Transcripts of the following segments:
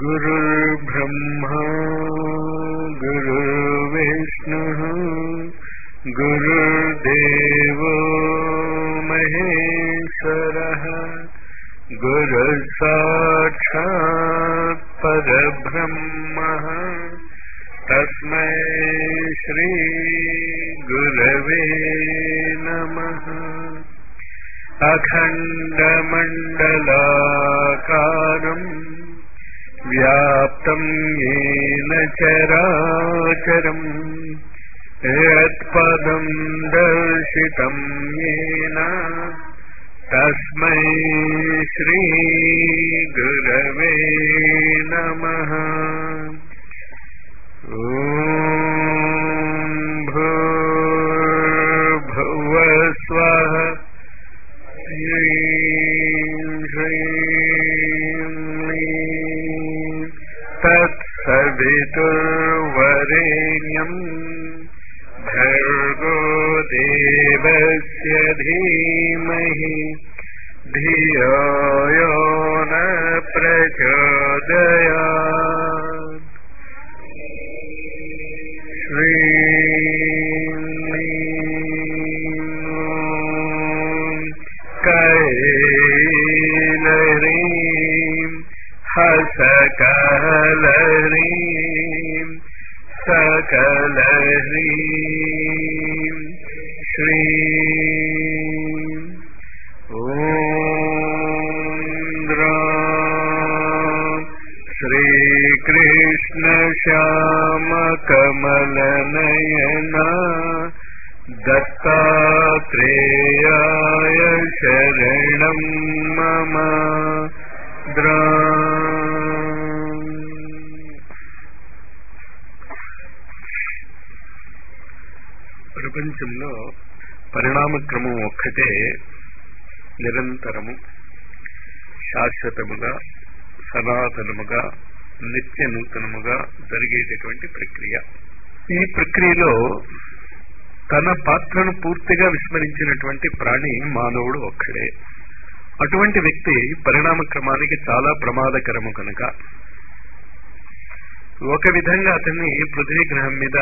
गुरुर्ब्रह्मा गुरुर्विष्णुः गुरुर्देवो महेश्वरः गुरुसाक्षात् परब्रह्मः तस्मै श्रीगुरवे नमः अखण्डमण्डलाकारम् व्याप्तम् येन चराचरम् यत्पदम् दर्शितम् येन तस्मै श्रीगुरवे नमः ॐ भूर्भुवस्वः ह्रीं श्रीं क्लीं तत्सवितुर्वरेण्यम् भर्गो देवस्य धीमहि धियो यो न प्रचोदयात् कैलरीं हसकलरीं सकलह्रीं श्रीं ॐ श्रीकृष्णश्यामकमलनयना दत्तात्रेयाय शरणं मम द्रा ప్రపంచంలో పరిణామక్రమం ఒక్కటే నిరంతరము శాశ్వతముగా సనాతనముగా నిత్య నూతనముగా జరిగేటటువంటి ప్రక్రియ ఈ ప్రక్రియలో తన పాత్రను పూర్తిగా విస్మరించినటువంటి ప్రాణి మానవుడు ఒక్కడే అటువంటి వ్యక్తి పరిణామ క్రమానికి చాలా ప్రమాదకరము కనుక ఒక విధంగా అతన్ని పృథ్వీ గ్రహం మీద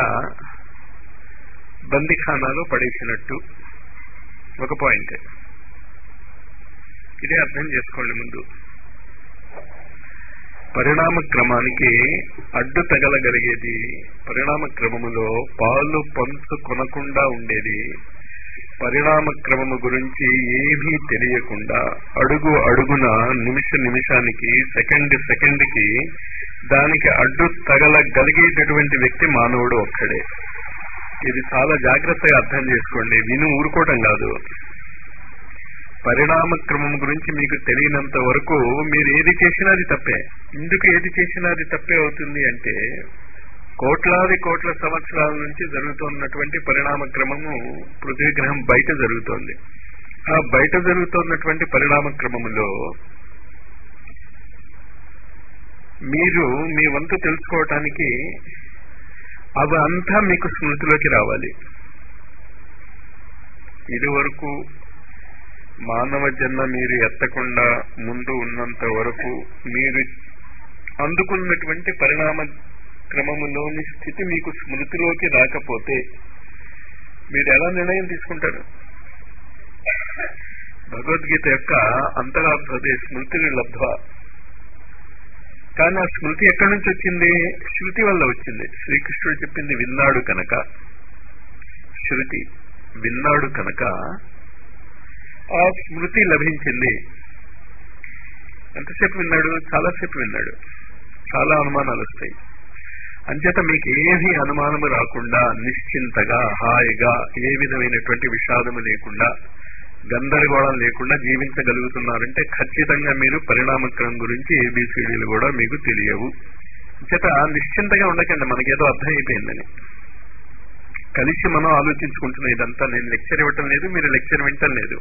బందిఖానాలో పడేసినట్టు ఒక పాయింట్ ఇదే అర్థం చేసుకోండి ముందు పరిణామ క్రమానికి అడ్డు తగలగలిగేది పరిణామ క్రమములో పాలు పంచు కొనకుండా ఉండేది పరిణామ క్రమము గురించి ఏమీ తెలియకుండా అడుగు అడుగున నిమిష నిమిషానికి సెకండ్ సెకండ్ కి దానికి అడ్డు తగలగలిగేటటువంటి వ్యక్తి మానవుడు ఒక్కడే ఇది చాలా జాగ్రత్తగా అర్థం చేసుకోండి విను ఊరుకోవటం కాదు పరిణామ క్రమం గురించి మీకు తెలియనంత వరకు మీరు ఏది చేసినా అది తప్పే ఎందుకు ఏది చేసినా అది తప్పే అవుతుంది అంటే కోట్లాది కోట్ల సంవత్సరాల నుంచి జరుగుతున్నటువంటి పరిణామ క్రమము పృథ్వీ గ్రహం బయట జరుగుతోంది ఆ బయట జరుగుతున్నటువంటి పరిణామ క్రమములో మీరు మీ వంతు తెలుసుకోవటానికి అవి అంతా మీకు స్మృతిలోకి రావాలి ఇదివరకు మానవ జన్మ మీరు ఎత్తకుండా ముందు ఉన్నంత వరకు మీరు అందుకున్నటువంటి పరిణామ క్రమములోని స్థితి మీకు స్మృతిలోకి రాకపోతే మీరు ఎలా నిర్ణయం తీసుకుంటారు భగవద్గీత యొక్క అంతరార్థదే స్మృతిని లబ్ధ కానీ ఆ స్మృతి ఎక్కడి నుంచి వచ్చింది శృతి వల్ల వచ్చింది శ్రీకృష్ణుడు చెప్పింది విన్నాడు కనుక శృతి విన్నాడు కనుక ఆ స్మృతి లభించింది ఎంతసేపు విన్నాడు చాలాసేపు విన్నాడు చాలా అనుమానాలు వస్తాయి అంచేత మీకు ఏమీ అనుమానము రాకుండా నిశ్చింతగా హాయిగా ఏ విధమైనటువంటి విషాదము లేకుండా గందరగోళం లేకుండా జీవించగలుగుతున్నారంటే ఖచ్చితంగా మీరు పరిణామక్రమం గురించి ఏబిసిడీలు కూడా మీకు తెలియవు చేత నిశ్చింతగా ఉండకండి మనకేదో అర్థమైపోయిందని కలిసి మనం ఆలోచించుకుంటున్నాం ఇదంతా నేను లెక్చర్ ఇవ్వటం లేదు మీరు లెక్చర్ వింటం లేదు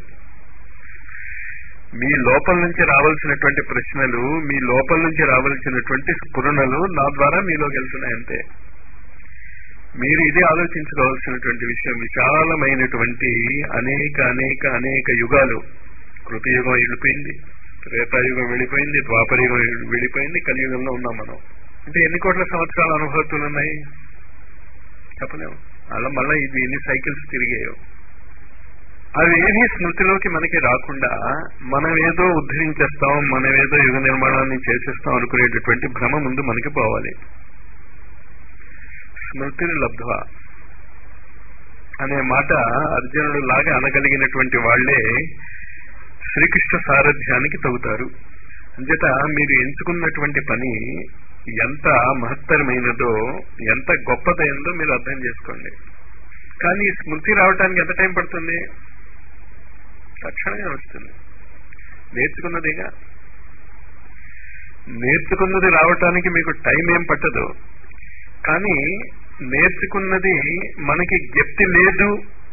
మీ లోపల నుంచి రావాల్సినటువంటి ప్రశ్నలు మీ లోపల నుంచి రావాల్సినటువంటి స్ఫురణలు నా ద్వారా మీలోకి వెళ్తున్నాయి అంతే మీరు ఇదే ఆలోచించుకోవాల్సినటువంటి విషయం విశాలమైనటువంటి అనేక అనేక అనేక యుగాలు కృతయుగం వెళ్ళిపోయింది త్రేతాయుగం వెళ్ళిపోయింది ద్వాపరయుగం వెళ్ళిపోయింది కలియుగంలో ఉన్నాం మనం అంటే ఎన్ని కోట్ల సంవత్సరాల అనుభవతులు ఉన్నాయి చెప్పలేము అలా మళ్ళీ ఇది ఎన్ని సైకిల్స్ తిరిగాయో అవి ఏమీ స్మృతిలోకి మనకి రాకుండా మనం ఏదో ఉద్ధరించేస్తాం మనం ఏదో యుగ నిర్మాణాన్ని చేసేస్తాం అనుకునేటటువంటి భ్రమ ముందు మనకి పోవాలి స్మృతిని లబ్ధ అనే మాట అర్జునుడు లాగా అనగలిగినటువంటి వాళ్లే శ్రీకృష్ణ సారథ్యానికి తగుతారు అంచేత మీరు ఎంచుకున్నటువంటి పని ఎంత మహత్తరమైనదో ఎంత గొప్పదైందో మీరు అర్థం చేసుకోండి కానీ స్మృతి రావటానికి ఎంత టైం పడుతుంది తక్షణమే వస్తుంది నేర్చుకున్నదేగా నేర్చుకున్నది రావటానికి మీకు టైం ఏం పట్టదు కానీ నేర్చుకున్నది మనకి జ్ఞప్తి లేదు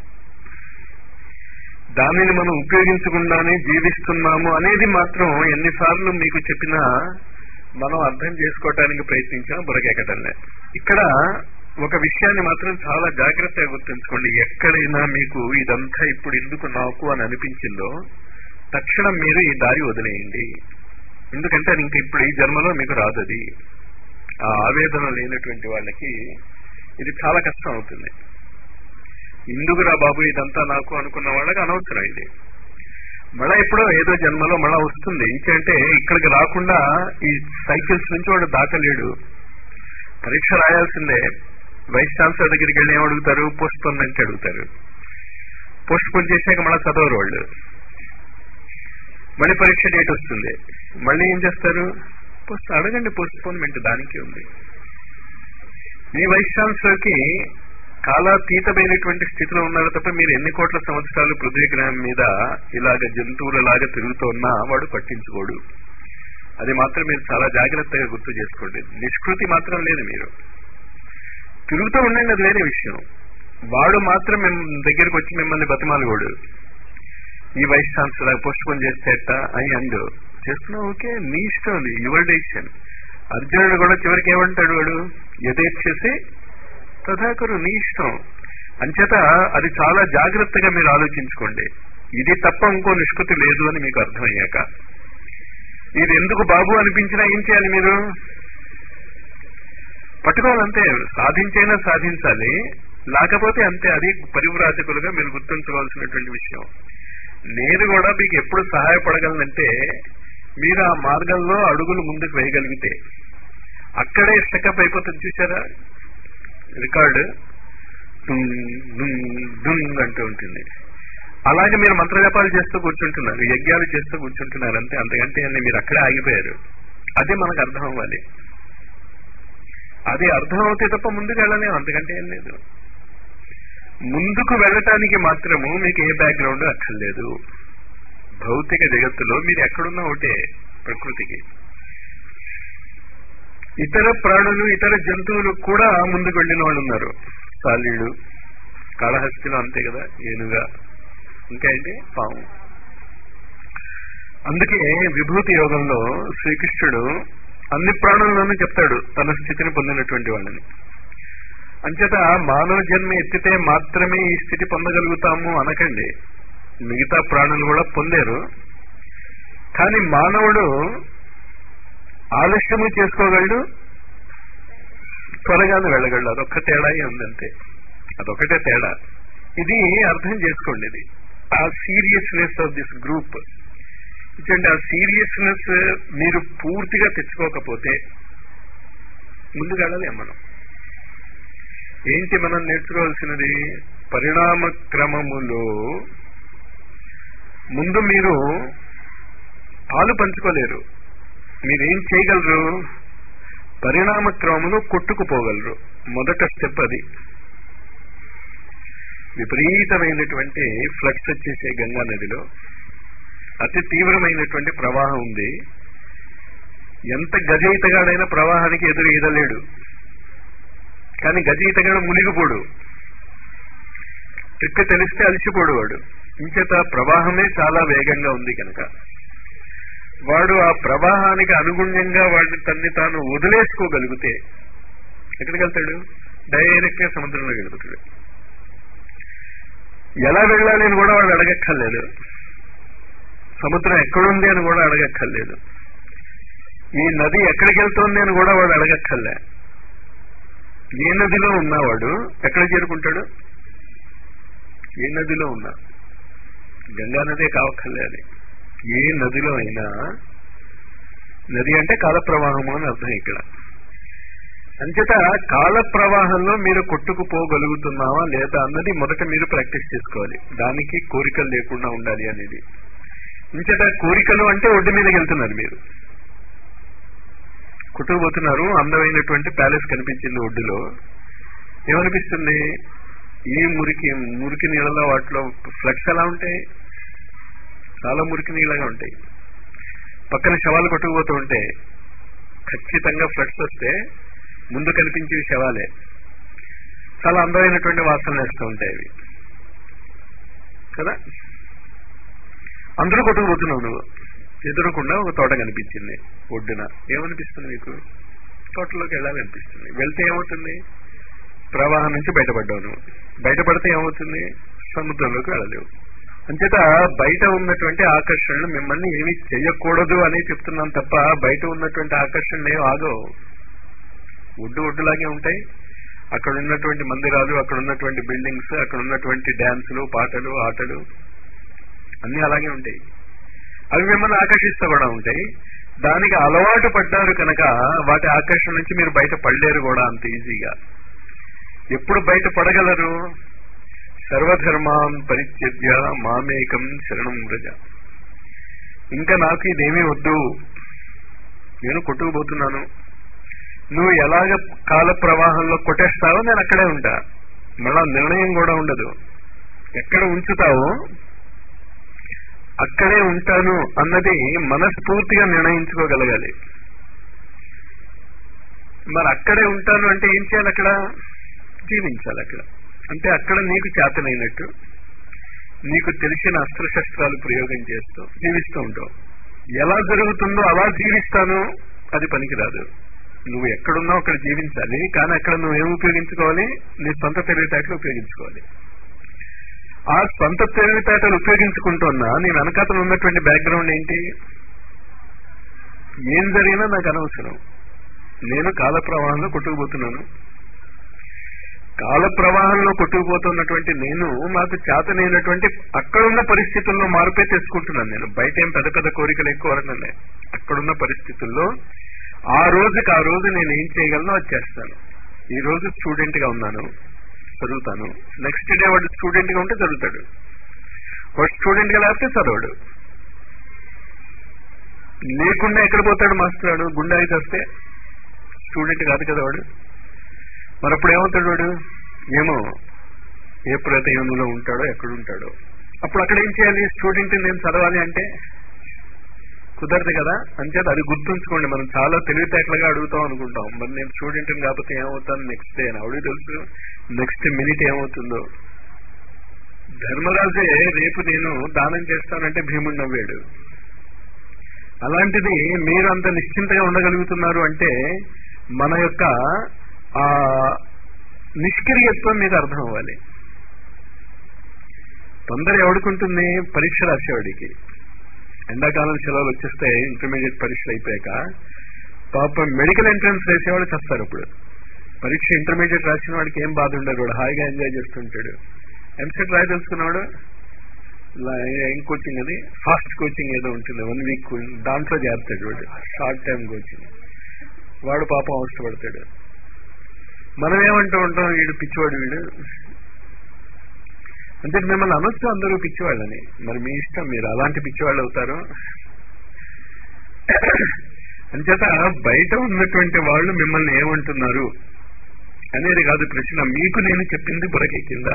దానిని మనం ఉపయోగించకుండానే జీవిస్తున్నాము అనేది మాత్రం ఎన్నిసార్లు మీకు చెప్పినా మనం అర్థం చేసుకోవటానికి ప్రయత్నించినా బురకెక్కటంలే ఇక్కడ ఒక విషయాన్ని మాత్రం చాలా జాగ్రత్తగా గుర్తుంచుకోండి ఎక్కడైనా మీకు ఇదంతా ఇప్పుడు ఎందుకు నాకు అని అనిపించిందో తక్షణం మీరు ఈ దారి వదిలేయండి ఎందుకంటే అది ఇంక ఇప్పుడు ఈ జన్మలో మీకు రాదది ఆ ఆవేదన లేనటువంటి వాళ్ళకి ఇది చాలా కష్టం అవుతుంది ఇందుకురా బాబు ఇదంతా నాకు అనుకున్న వాళ్ళకి అనవసరం ఇది మళ్ళా ఎప్పుడో ఏదో జన్మలో మళ్ళా వస్తుంది ఇంకంటే ఇక్కడికి రాకుండా ఈ సైకిల్స్ నుంచి వాడు దాటలేడు పరీక్ష రాయాల్సిందే వైస్ ఛాన్సలర్ దగ్గరికి వెళ్ళి ఏమడుగుతారు పోస్ట్ పోన్ నుంచి అడుగుతారు పోస్ట్ పోన్ చేశాక మళ్ళీ చదవరు వాళ్ళు మళ్ళీ పరీక్ష డేట్ వస్తుంది మళ్ళీ ఏం చేస్తారు పోస్ట్ అడగండి పోస్ట్ పోన్మెంట్ దానికి ఉంది మీ వైస్ ఛాన్సలర్ కి కాలాతీతమైనటువంటి స్థితిలో ఉన్నారు తప్ప మీరు ఎన్ని కోట్ల సంవత్సరాలు పృథ్వీ గ్రహం మీద ఇలాగ జంతువులలాగా తిరుగుతూ ఉన్నా వాడు పట్టించుకోడు అది మాత్రం మీరు చాలా జాగ్రత్తగా గుర్తు చేసుకోండి నిష్కృతి మాత్రం లేదు మీరు తిరుగుతూ ఉండండి అది వేరే విషయం వాడు మాత్రం దగ్గరికి వచ్చి మిమ్మల్ని బతిమాలుకోడు ఈ వైస్ ఛాన్సలర్ పోస్ట్ పోన్ చేస్తేట అని అండు చేస్తున్నా ఓకే నీ ఇష్టం అది యువర్ డెసిషన్ అర్జునుడు కూడా చివరికి ఏమంటాడు వాడు యథేచ్ఛసి తథాకరు నీ ఇష్టం అంచేత అది చాలా జాగ్రత్తగా మీరు ఆలోచించుకోండి ఇది తప్ప ఇంకో నిష్పత్తి లేదు అని మీకు అర్థమయ్యాక ఇది ఎందుకు బాబు అనిపించినా ఏం చేయాలి మీరు పట్టుకోవాలంతే సాధించైనా సాధించాలి లేకపోతే అంతే అది పరివ్రాజకులుగా మీరు గుర్తుంచుకోవాల్సినటువంటి విషయం నేను కూడా మీకు ఎప్పుడు సహాయపడగలనంటే మీరు ఆ మార్గంలో అడుగులు ముందుకు వేయగలిగితే అక్కడే స్టకప్ అయిపోతుంది చూసారా రికార్డు డుంగ్ అంటూ ఉంటుంది అలాగే మీరు మంత్రజపాలు చేస్తూ కూర్చుంటున్నారు యజ్ఞాలు చేస్తూ కూర్చుంటున్నారు అంతే అంతకంటే అన్ని మీరు అక్కడే ఆగిపోయారు అదే మనకు అర్థం అవ్వాలి అది అర్థం అవుతే తప్ప ముందుకు వెళ్ళలేము అంతకంటే ఏం లేదు ముందుకు వెళ్ళటానికి మాత్రము మీకు ఏ బ్యాక్గ్రౌండ్ అక్కర్లేదు భౌతిక జగత్తులో మీరు ఎక్కడున్నా ఒకటే ప్రకృతికి ఇతర ప్రాణులు ఇతర జంతువులు కూడా ముందుకు వెళ్ళిన వాళ్ళు ఉన్నారు సాలీడు కాళహస్తిలో అంతే కదా ఏనుగా ఇంకా ఏంటి పాము అందుకే విభూతి యోగంలో శ్రీకృష్ణుడు అన్ని ప్రాణుల్లోనూ చెప్తాడు తన స్థితిని పొందినటువంటి వాళ్ళని అంచేత మానవ జన్మ ఎత్తితే మాత్రమే ఈ స్థితి పొందగలుగుతాము అనకండి మిగతా ప్రాణులు కూడా పొందారు కానీ మానవుడు ఆలస్యము చేసుకోగలడు త్వరగానే వెళ్ళగలడు అదొక్క తేడా ఉందంతే అదొకటే తేడా ఇది అర్థం చేసుకోండి ఇది ఆ సీరియస్నెస్ ఆఫ్ దిస్ గ్రూప్ ఇచ్చండి ఆ సీరియస్నెస్ మీరు పూర్తిగా తెచ్చుకోకపోతే ముందుకు వెళ్ళలేం మనం ఏంటి మనం నేర్చుకోవాల్సినది పరిణామ క్రమములో ముందు మీరు పాలు పంచుకోలేరు మీరేం చేయగలరు పరిణామ క్రమములో కొట్టుకుపోగలరు మొదట స్టెప్ అది విపరీతమైనటువంటి ఫ్లక్స్ వచ్చేసే గంగా నదిలో అతి తీవ్రమైనటువంటి ప్రవాహం ఉంది ఎంత గజయితగాడైన ప్రవాహానికి ఎదురు ఈదలేడు కానీ గజయితగాడు మునిగిపోడు తిప్పి తెలిస్తే అలసిపోడు వాడు ఇంచేత ప్రవాహమే చాలా వేగంగా ఉంది కనుక వాడు ఆ ప్రవాహానికి అనుగుణ్యంగా వాడిని తన్ని తాను వదిలేసుకోగలిగితే ఎక్కడికి వెళ్తాడు డైరెక్ట్ గా సముద్రంలో గెలుపుతాడు ఎలా వెళ్ళాలి అని కూడా వాడు అడగక్కర్లేదు సముద్రం ఎక్కడుంది అని కూడా అడగక్కర్లేదు ఈ నది ఎక్కడికి వెళ్తోంది అని కూడా వాడు అడగక్కర్లే ఏ నదిలో ఉన్నవాడు ఎక్కడ చేరుకుంటాడు ఏ నదిలో ఉన్నా గంగా నదే కావక్కర్లే అది ఏ నదిలో అయినా నది అంటే కాల ప్రవాహము అని అర్థం ఇక్కడ అంచేత కాల ప్రవాహంలో మీరు కొట్టుకుపోగలుగుతున్నావా లేదా అన్నది మొదట మీరు ప్రాక్టీస్ చేసుకోవాలి దానికి కోరికలు లేకుండా ఉండాలి అనేది అంచేత కోరికలు అంటే ఒడ్డు మీదకి వెళ్తున్నారు మీరు కొట్టుకుపోతున్నారు అందమైనటువంటి ప్యాలెస్ కనిపించింది ఒడ్డులో ఏమనిపిస్తుంది ఈ మురికి మురికి నీళ్ళలో వాటిలో ఫ్లక్స్ ఎలా ఉంటాయి చాలా మురికి నీళ్ళగా ఉంటాయి పక్కన శవాలు కొట్టుకుపోతూ ఉంటే ఖచ్చితంగా ఫ్లక్స్ వస్తే ముందు కనిపించేవి శవాలే చాలా అందమైనటువంటి వాసనలు వేస్తూ ఉంటాయి అవి కదా అందరూ కొట్టుకుపోతున్నావు నువ్వు ఎదురకుండా ఒక తోట కనిపించింది ఒడ్డున ఏమనిపిస్తుంది మీకు తోటలోకి వెళ్ళాలనిపిస్తుంది వెళ్తే ఏమవుతుంది ప్రవాహం నుంచి బయటపడ్డావు నువ్వు బయటపడితే ఏమవుతుంది సముద్రంలోకి వెళ్ళలేవు అంచేత బయట ఉన్నటువంటి ఆకర్షణలు మిమ్మల్ని ఏమీ చేయకూడదు అని చెప్తున్నాను తప్ప బయట ఉన్నటువంటి ఆకర్షణలు ఏం ఆగవు ఒడ్డు ఒడ్డులాగే ఉంటాయి అక్కడ ఉన్నటువంటి మందిరాలు అక్కడ ఉన్నటువంటి బిల్డింగ్స్ అక్కడ ఉన్నటువంటి డ్యాన్సులు పాటలు ఆటలు అన్ని అలాగే ఉంటాయి అవి మిమ్మల్ని ఆకర్షిస్తూ కూడా ఉంటాయి దానికి అలవాటు పడ్డారు కనుక వాటి ఆకర్షణ నుంచి మీరు బయట పడలేరు కూడా అంత ఈజీగా ఎప్పుడు బయట పడగలరు సర్వధర్మాన్ పరిత్యజ్య మామేకం శరణం వ్రజ ఇంకా నాకు ఇదేమీ వద్దు నేను కొట్టుకుపోతున్నాను నువ్వు ఎలాగ కాల ప్రవాహంలో కొట్టేస్తావో నేను అక్కడే ఉంటా మళ్ళా నిర్ణయం కూడా ఉండదు ఎక్కడ ఉంచుతావో అక్కడే ఉంటాను అన్నది మనస్ఫూర్తిగా నిర్ణయించుకోగలగాలి మరి అక్కడే ఉంటాను అంటే ఏం చేయాలి అక్కడ జీవించాలి అక్కడ అంటే అక్కడ నీకు చేతనైనట్టు నీకు తెలిసిన అస్త్రశస్త్రాలు ప్రయోగం చేస్తూ జీవిస్తూ ఉంటావు ఎలా జరుగుతుందో అలా జీవిస్తాను అది పనికిరాదు నువ్వు ఎక్కడున్నావు అక్కడ జీవించాలి కానీ అక్కడ నువ్వు ఏం ఉపయోగించుకోవాలి నీ సొంత తెలివితేటలు ఉపయోగించుకోవాలి ఆ సొంత తెలివితేటలు ఉపయోగించుకుంటున్నా నీ వెనకాతలు ఉన్నటువంటి బ్యాక్గ్రౌండ్ ఏంటి ఏం జరిగినా నాకు అనవసరం నేను కాల ప్రవాహంలో కొట్టుకుపోతున్నాను కాల ప్రవాహంలో కొట్టుకుపోతున్నటువంటి నేను నాకు చేతనైనటువంటి అక్కడున్న పరిస్థితుల్లో మార్పే తెచ్చుకుంటున్నాను నేను బయట ఏం పెద్ద పెద్ద కోరికలు ఎక్కువ అడగలే అక్కడున్న పరిస్థితుల్లో ఆ రోజుకి ఆ రోజు నేను ఏం చేయగలను అది చేస్తాను ఈ రోజు స్టూడెంట్ గా ఉన్నాను చదువుతాను నెక్స్ట్ డే వాడు స్టూడెంట్ గా ఉంటే చదువుతాడు వాడు స్టూడెంట్ గా లేకపోతే చదవడు లేకుండా ఎక్కడ పోతాడు మాస్టర్ గుండె అయితే వస్తే స్టూడెంట్ కాదు కదా వాడు మరి అప్పుడు ఏమవుతాడు వాడు ఏమో ఏ ప్రతయంలో ఉంటాడో ఎక్కడుంటాడో అప్పుడు అక్కడ ఏం చేయాలి స్టూడెంట్ నేను చదవాలి అంటే కుదరదు కదా అంచేత అది గుర్తుంచుకోండి మనం చాలా తెలివితేటలుగా అడుగుతాం అనుకుంటాం మరి నేను స్టూడెంట్ కాకపోతే ఏమవుతాను నెక్స్ట్ డే అని ఆవిడే తెలుసు నెక్స్ట్ మినిట్ ఏమవుతుందో ధర్మరాజే రేపు నేను దానం చేస్తానంటే భీముడు నవ్వాడు అలాంటిది మీరు అంత నిశ్చింతగా ఉండగలుగుతున్నారు అంటే మన యొక్క ఆ నిష్క్రియత్వం మీకు అర్థం అవ్వాలి తొందర ఎవడుకుంటుంది పరీక్ష రాసేవాడికి ఎండాకాలం సెలవులు వచ్చేస్తే ఇంటర్మీడియట్ పరీక్షలు అయిపోయాక పాప మెడికల్ ఎంట్రన్స్ వేసేవాడు చేస్తారు ఇప్పుడు పరీక్ష ఇంటర్మీడియట్ రాసిన వాడికి ఏం బాధ ఉండదు వాడు హాయిగా ఎంజాయ్ చేస్తుంటాడు ఎంసెట్ రాయి తెలుసుకున్నాడు ఏం కోచింగ్ అది ఫాస్ట్ కోచింగ్ ఏదో ఉంటుంది వన్ వీక్ దాంట్లో చేస్తాడు వాడు షార్ట్ టైం కోచింగ్ వాడు పాపం అవసరపడతాడు మనం ఏమంటూ ఉంటాం వీడు పిచ్చివాడు వీడు అంటే మిమ్మల్ని అనొచ్చు అందరూ పిచ్చివాళ్ళని మరి మీ ఇష్టం మీరు అలాంటి పిచ్చివాళ్ళు అవుతారు అంచేత బయట ఉన్నటువంటి వాళ్ళు మిమ్మల్ని ఏమంటున్నారు అనేది కాదు ప్రశ్న మీకు నేను చెప్పింది బురకెక్కిందా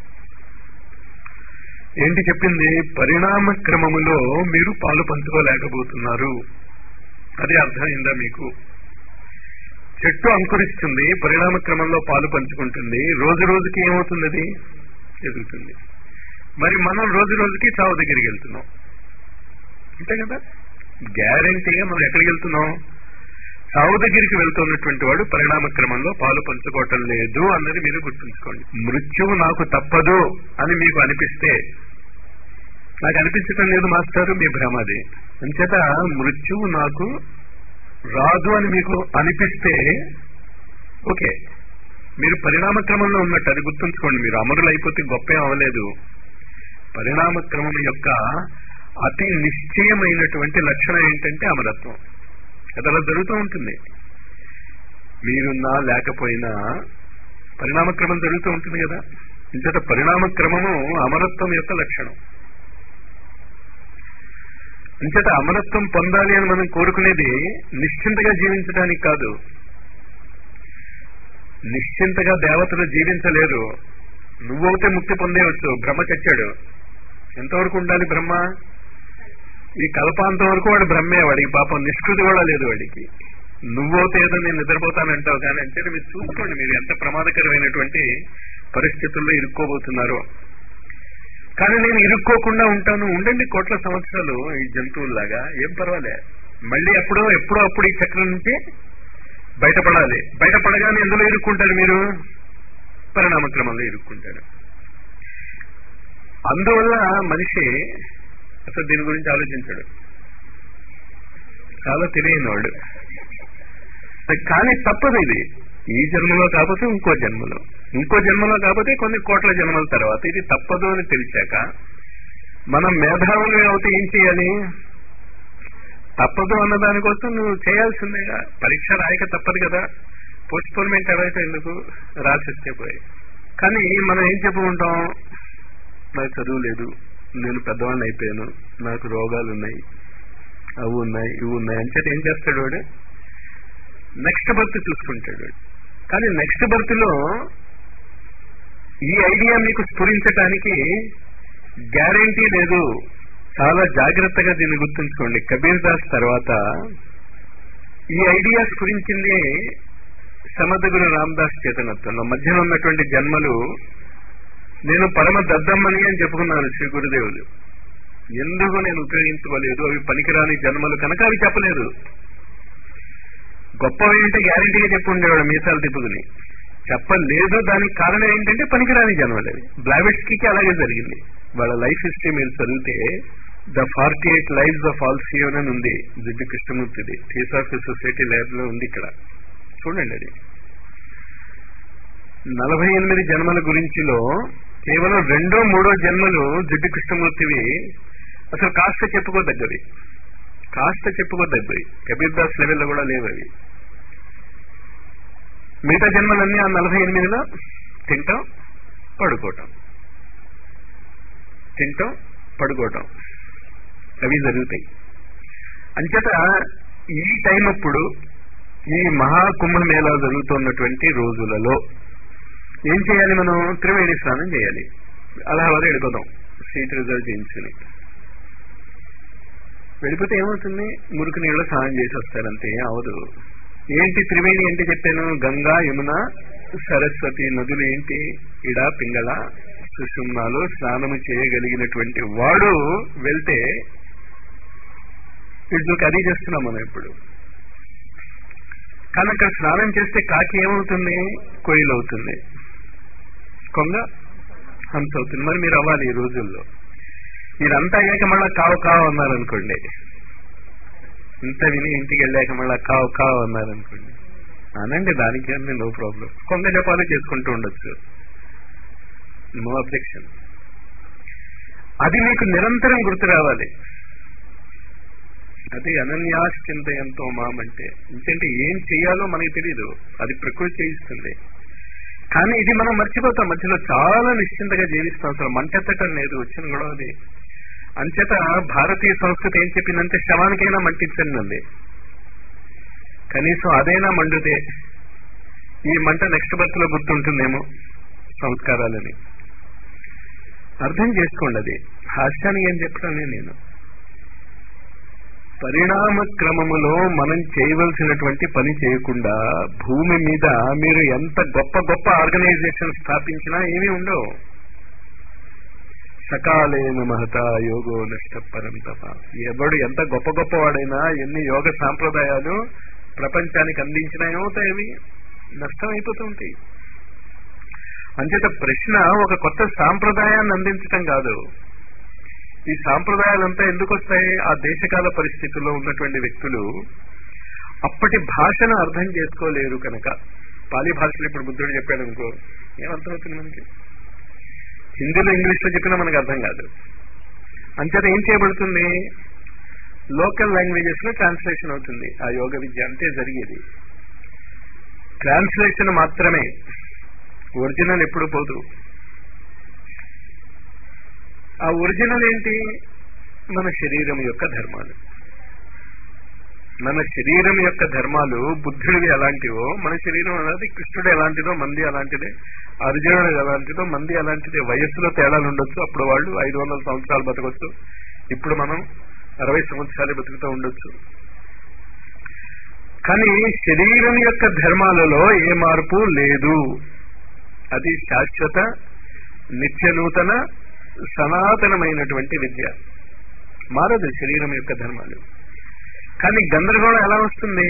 ఏంటి చెప్పింది పరిణామ క్రమములో మీరు పాలు పంచుకోలేకపోతున్నారు అది అర్థమైందా మీకు చెట్టు అంకురిస్తుంది పరిణామ క్రమంలో పాలు పంచుకుంటుంది రోజు రోజుకి ఏమవుతుంది అది ఎదుగుతుంది మరి మనం రోజు రోజుకి చావు దగ్గరికి వెళ్తున్నాం అంతే కదా గ్యారంటీగా మనం ఎక్కడికి వెళ్తున్నాం చావు దగ్గరికి వెళ్తున్నటువంటి వాడు పరిణామ క్రమంలో పాలు పంచుకోవటం లేదు అన్నది మీరు గుర్తుంచుకోండి మృత్యువు నాకు తప్పదు అని మీకు అనిపిస్తే నాకు అనిపించటం లేదు మాస్టారు మీ భ్రమ అది అంచేత మృత్యువు నాకు రాదు అని మీకు అనిపిస్తే ఓకే మీరు పరిణామ క్రమంలో ఉన్నట్టు అది గుర్తుంచుకోండి మీరు అమరులు అయిపోతే గొప్ప ఏం అవ్వలేదు పరిణామ క్రమం యొక్క అతి నిశ్చయమైనటువంటి లక్షణం ఏంటంటే అమరత్వం అది అలా జరుగుతూ ఉంటుంది మీరున్నా లేకపోయినా పరిణామ క్రమం జరుగుతూ ఉంటుంది కదా ఇంతట పరిణామ క్రమము అమరత్వం యొక్క లక్షణం అంచేత అమరత్వం పొందాలి అని మనం కోరుకునేది నిశ్చింతగా జీవించడానికి కాదు నిశ్చింతగా దేవతలు జీవించలేరు నువ్వైతే ముక్తి పొందేవచ్చు బ్రహ్మ చచ్చాడు ఎంతవరకు ఉండాలి బ్రహ్మ ఈ కల్పాంతం వరకు వాడు బ్రహ్మే వాడికి పాపం నిష్కృతి కూడా లేదు వాడికి నువ్వైతే ఏదో నేను నిద్రపోతానంటావు కానీ అంటే మీరు చూసుకోండి మీరు ఎంత ప్రమాదకరమైనటువంటి పరిస్థితుల్లో ఇరుక్కోబోతున్నారో కానీ నేను ఇరుక్కోకుండా ఉంటాను ఉండండి కోట్ల సంవత్సరాలు ఈ జంతువుల్లాగా ఏం పర్వాలే మళ్ళీ ఎప్పుడో ఎప్పుడో అప్పుడు ఈ చక్రం నుంచి బయటపడాలి బయటపడగానే ఎందులో ఇరుక్కుంటారు మీరు పరిణామ క్రమంలో ఇరుక్కుంటారు అందువల్ల మనిషి అసలు దీని గురించి ఆలోచించాడు చాలా తెలియనివాడు కానీ తప్పదు ఇది ఈ జన్మలో కాకపోతే ఇంకో జన్మలో ఇంకో జన్మలో కాకపోతే కొన్ని కోట్ల జన్మల తర్వాత ఇది తప్పదు అని తెలిసాక మనం మేధావులు అవుతే ఏం చేయాలి తప్పదు అన్న దానికోసం నువ్వు చేయాల్సిందేగా పరీక్ష రాయక తప్పదు కదా పోస్ట్పోన్మెంట్ ఎవరైతే ఎందుకు రాసిస్తే పోయి కానీ మనం ఏం చెప్పుకుంటాం నాకు చదువు లేదు నేను పెద్దవాడిని అయిపోయాను నాకు రోగాలు ఉన్నాయి అవి ఉన్నాయి ఇవి ఉన్నాయి అంటే ఏం చేస్తాడు వాడు నెక్స్ట్ బర్త్ చూసుకుంటాడు కానీ నెక్స్ట్ బర్త్ లో ఈ ఐడియా మీకు స్ఫురించడానికి గ్యారంటీ లేదు చాలా జాగ్రత్తగా దీన్ని గుర్తుంచుకోండి కబీర్ దాస్ తర్వాత ఈ ఐడియా స్ఫురించింది సమర్థగురు రామదాస్ చేతనత్వంలో మధ్యలో ఉన్నటువంటి జన్మలు నేను పరమ దద్దమ్మని అని చెప్పుకున్నాను శ్రీ గురుదేవులు ఎందుకు నేను ఉపయోగించుకోలేదు అవి పనికిరాని జన్మలు కనుక అవి చెప్పలేదు గొప్పవి అంటే గ్యారంటీగా చెప్పుండేవాడు మీసాలు తిప్పుకుని చెప్పలేదు దానికి కారణం ఏంటంటే పనికిరాని జన్మలు అవి బ్లావెట్స్కి అలాగే జరిగింది వాళ్ళ లైఫ్ హిస్టరీ మీరు చదివితే the forty eight lives of Alcyone అని ఉంది జిడ్డు కృష్ణమూర్తిది థియోసాఫీ సొసైటీ ల్యాబ్ లో ఉంది ఇక్కడ చూడండి అది నలభై ఎనిమిది జన్మల గురించిలో కేవలం రెండో మూడో జన్మలు జిడ్డు కృష్ణమూర్తివి అసలు కాస్త చెప్పుకోదగ్గవి కాస్త చెప్పుకోదగ్గవి కబీర్ దాస్ లెవెల్లో కూడా లేవు అవి మిగతా జన్మలన్నీ ఆ నలభై ఎనిమిదిలో తింటాం పడుకోవటం తింటాం పడుకోవటం అవి జరుగుతాయి అంచేత ఈ టైం అప్పుడు ఈ మహాకుంభమేళా జరుగుతున్నటువంటి రోజులలో ఏం చేయాలి మనం త్రివేణి స్నానం చేయాలి అలహాబాద్ వెళ్ళిపోదాం సీట్ రిజర్వ్ చేయించుకుని వెళ్ళిపోతే ఏమవుతుంది మురికి నీళ్ళు స్నానం చేసి వస్తారంతే ఏం అవదు ఏంటి త్రివేణి అంటే చెప్పాను గంగా యమున సరస్వతి నదులు ఏంటి ఇడ పింగళ సుషుమ్నాలు స్నానము చేయగలిగినటువంటి వాడు వెళ్తే వీటికి అది చేస్తున్నాం మనం ఇప్పుడు కానీ అక్కడ స్నానం చేస్తే కాకి ఏమవుతుంది కొయ్యలు అవుతుంది కొంగ హంస అవుతుంది మరి మీరు అవ్వాలి ఈ రోజుల్లో మీరంతా అయ్యాక మళ్ళా కావు కావు అన్నారనుకోండి ఇంత విని ఇంటికి వెళ్ళాక మళ్ళా కావు కావు అన్నారనుకోండి అనండి దానికి అన్నీ నో ప్రాబ్లం కొంగ జపాలు చేసుకుంటూ ఉండొచ్చు నో అబ్జెక్షన్ అది మీకు నిరంతరం గుర్తు రావాలి అది అనన్యాశ్చింతయంతో మామంటే ఎందుకంటే ఏం చేయాలో మనకి తెలియదు అది ప్రకృతి చేయిస్తుంది కానీ ఇది మనం మర్చిపోతాం మధ్యలో చాలా నిశ్చింతగా జీవిస్తాం అసలు మంటెత్తటం లేదు వచ్చిన గొడవ అది అంచేత భారతీయ సంస్కృతి ఏం చెప్పిందంటే శవానికైనా మంటించండి అంది కనీసం అదైనా మండుతే ఈ మంట నెక్స్ట్ బర్త్ లో గుర్తుంటుందేమో సంస్కారాలని అర్థం చేసుకోండి అది హాస్యానికి ఏం చెప్పడం నేను పరిణామ క్రమములో మనం చేయవలసినటువంటి పని చేయకుండా భూమి మీద మీరు ఎంత గొప్ప గొప్ప ఆర్గనైజేషన్ స్థాపించినా ఏమీ ఉండవు సకాలేన మహత యోగో నష్టపరం తప ఎవడు ఎంత గొప్ప గొప్పవాడైనా ఎన్ని యోగ సాంప్రదాయాలు ప్రపంచానికి అందించినా ఏమవుతాయి అవి నష్టం అయిపోతూ ఉంటాయి అంచేత ప్రశ్న ఒక కొత్త సాంప్రదాయాన్ని అందించటం కాదు ఈ సాంప్రదాయాలంతా ఎందుకు వస్తాయి ఆ దేశకాల పరిస్థితుల్లో ఉన్నటువంటి వ్యక్తులు అప్పటి భాషను అర్థం చేసుకోలేరు కనుక పాలి భాషలో ఇప్పుడు బుద్ధుడు చెప్పాడు అనుకో ఏమర్థమవుతుంది మనకి హిందీలో ఇంగ్లీష్ లో చెప్పినా మనకు అర్థం కాదు అంచేత ఏం చేయబడుతుంది లోకల్ లాంగ్వేజెస్ లో ట్రాన్స్లేషన్ అవుతుంది ఆ యోగ విద్య అంతే జరిగేది ట్రాన్స్లేషన్ మాత్రమే ఒరిజినల్ ఎప్పుడు పోదు ఆ ఒరిజినల్ ఏంటి మన శరీరం యొక్క ధర్మాలు మన శరీరం యొక్క ధర్మాలు బుద్ధుడివి ఎలాంటివో మన శరీరం అనేది కృష్ణుడు ఎలాంటిదో మంది అలాంటిదే అర్జునుడు ఎలాంటిదో మంది అలాంటిదే వయస్సులో తేడాలు ఉండొచ్చు అప్పుడు వాళ్ళు ఐదు వందల సంవత్సరాలు బతకొచ్చు ఇప్పుడు మనం అరవై సంవత్సరాలు బతుకుతూ ఉండొచ్చు కానీ శరీరం యొక్క ధర్మాలలో ఏ మార్పు లేదు అది శాశ్వత నిత్య నూతన సనాతనమైనటువంటి విద్య మారదు శరీరం యొక్క ధర్మాలు కానీ గందరగోళం ఎలా వస్తుంది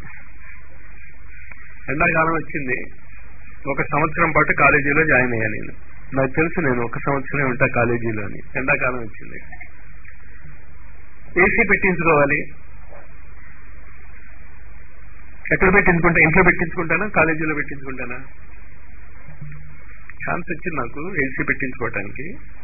ఎండాకాలం వచ్చింది ఒక సంవత్సరం పాటు కాలేజీలో జాయిన్ అయ్యా నేను నాకు తెలుసు నేను ఒక సంవత్సరం ఉంటా కాలేజీలో అని ఎండాకాలం వచ్చింది ఏసీ పెట్టించుకోవాలి ఎక్కడ పెట్టించుకుంటా ఇంట్లో పెట్టించుకుంటానా కాలేజీలో పెట్టించుకుంటానా ఛాన్స్ వచ్చింది నాకు ఏసీ పెట్టించుకోవటానికి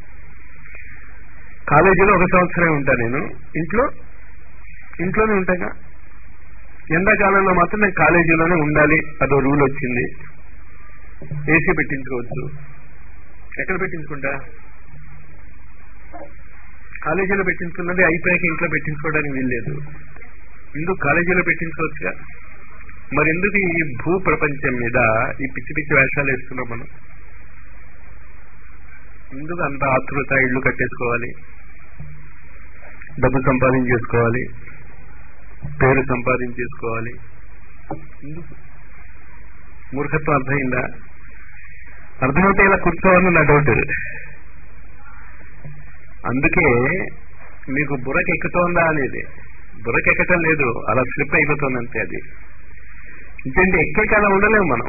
కాలేజీలో ఒక సంవత్సరం ఉంటా నేను ఇంట్లో ఇంట్లోనే ఉంటాగా ఎండాకాలంలో మాత్రం నేను కాలేజీలోనే ఉండాలి అదో రూల్ వచ్చింది ఏసీ పెట్టించుకోవచ్చు ఎక్కడ పెట్టించుకుంటా కాలేజీలో పెట్టించుకున్నది అయిపోయాక ఇంట్లో పెట్టించుకోవడానికి వీల్లేదు ఎందుకు కాలేజీలో పెట్టించుకోవచ్చుగా మరి ఎందుకు ఈ భూ ప్రపంచం మీద ఈ పిచ్చి పిచ్చి వేషాలు వేస్తున్నాం మనం ఎందుకు అంత ఆతృత ఇళ్లు కట్టేసుకోవాలి డబ్బు సంపాదించేసుకోవాలి పేరు సంపాదించేసుకోవాలి ఎందుకు మూర్ఖత్వం అర్థమైందా అర్థమైతే ఇలా కూర్చోవాలని నా డౌట్ అందుకే మీకు బుర్రకి ఎక్కుతోందా అనేది బుర్రకి ఎక్కటం లేదు అలా స్లిప్ అయిపోతుంది అంతే అది ఇంకేంటి ఎక్కే కాలం ఉండలేము మనం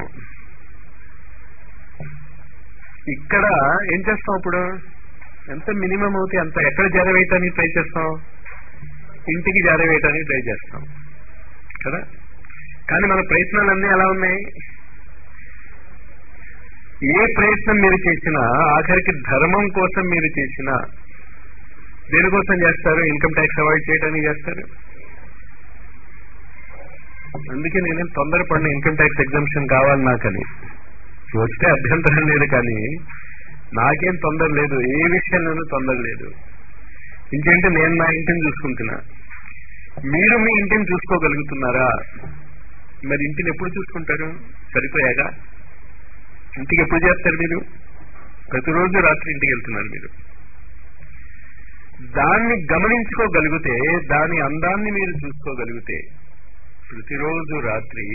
ఇక్కడ ఏం చేస్తాం ఇప్పుడు ఎంత మినిమం అవుతే అంత ఎక్కడ చేరవేయటానికి ట్రై చేస్తాం ఇంటికి చేరవేయటానికి ట్రై చేస్తాం కదా కానీ మన ప్రయత్నాలన్నీ ఎలా ఉన్నాయి ఏ ప్రయత్నం మీరు చేసినా ఆఖరికి ధర్మం కోసం మీరు చేసినా దేనికోసం చేస్తారు ఇన్కమ్ ట్యాక్స్ అవాయిడ్ చేయడానికి చేస్తారు అందుకే నేనేం తొందరపడిన ఇన్కమ్ ట్యాక్స్ ఎగ్జామ్షన్ కావాలి నాకని వస్తే అభ్యంతరం లేదు కానీ నాకేం తొందర లేదు ఏ విషయంలోనూ తొందర లేదు ఇంకేంటే నేను నా ఇంటిని చూసుకుంటున్నా మీరు మీ ఇంటిని చూసుకోగలుగుతున్నారా మరి ఇంటిని ఎప్పుడు చూసుకుంటారు సరిపోయాగా ఇంటికి ఎప్పుడు చేస్తారు మీరు ప్రతిరోజు రాత్రి ఇంటికి వెళ్తున్నారు మీరు దాన్ని గమనించుకోగలిగితే దాని అందాన్ని మీరు చూసుకోగలిగితే ప్రతిరోజు రాత్రి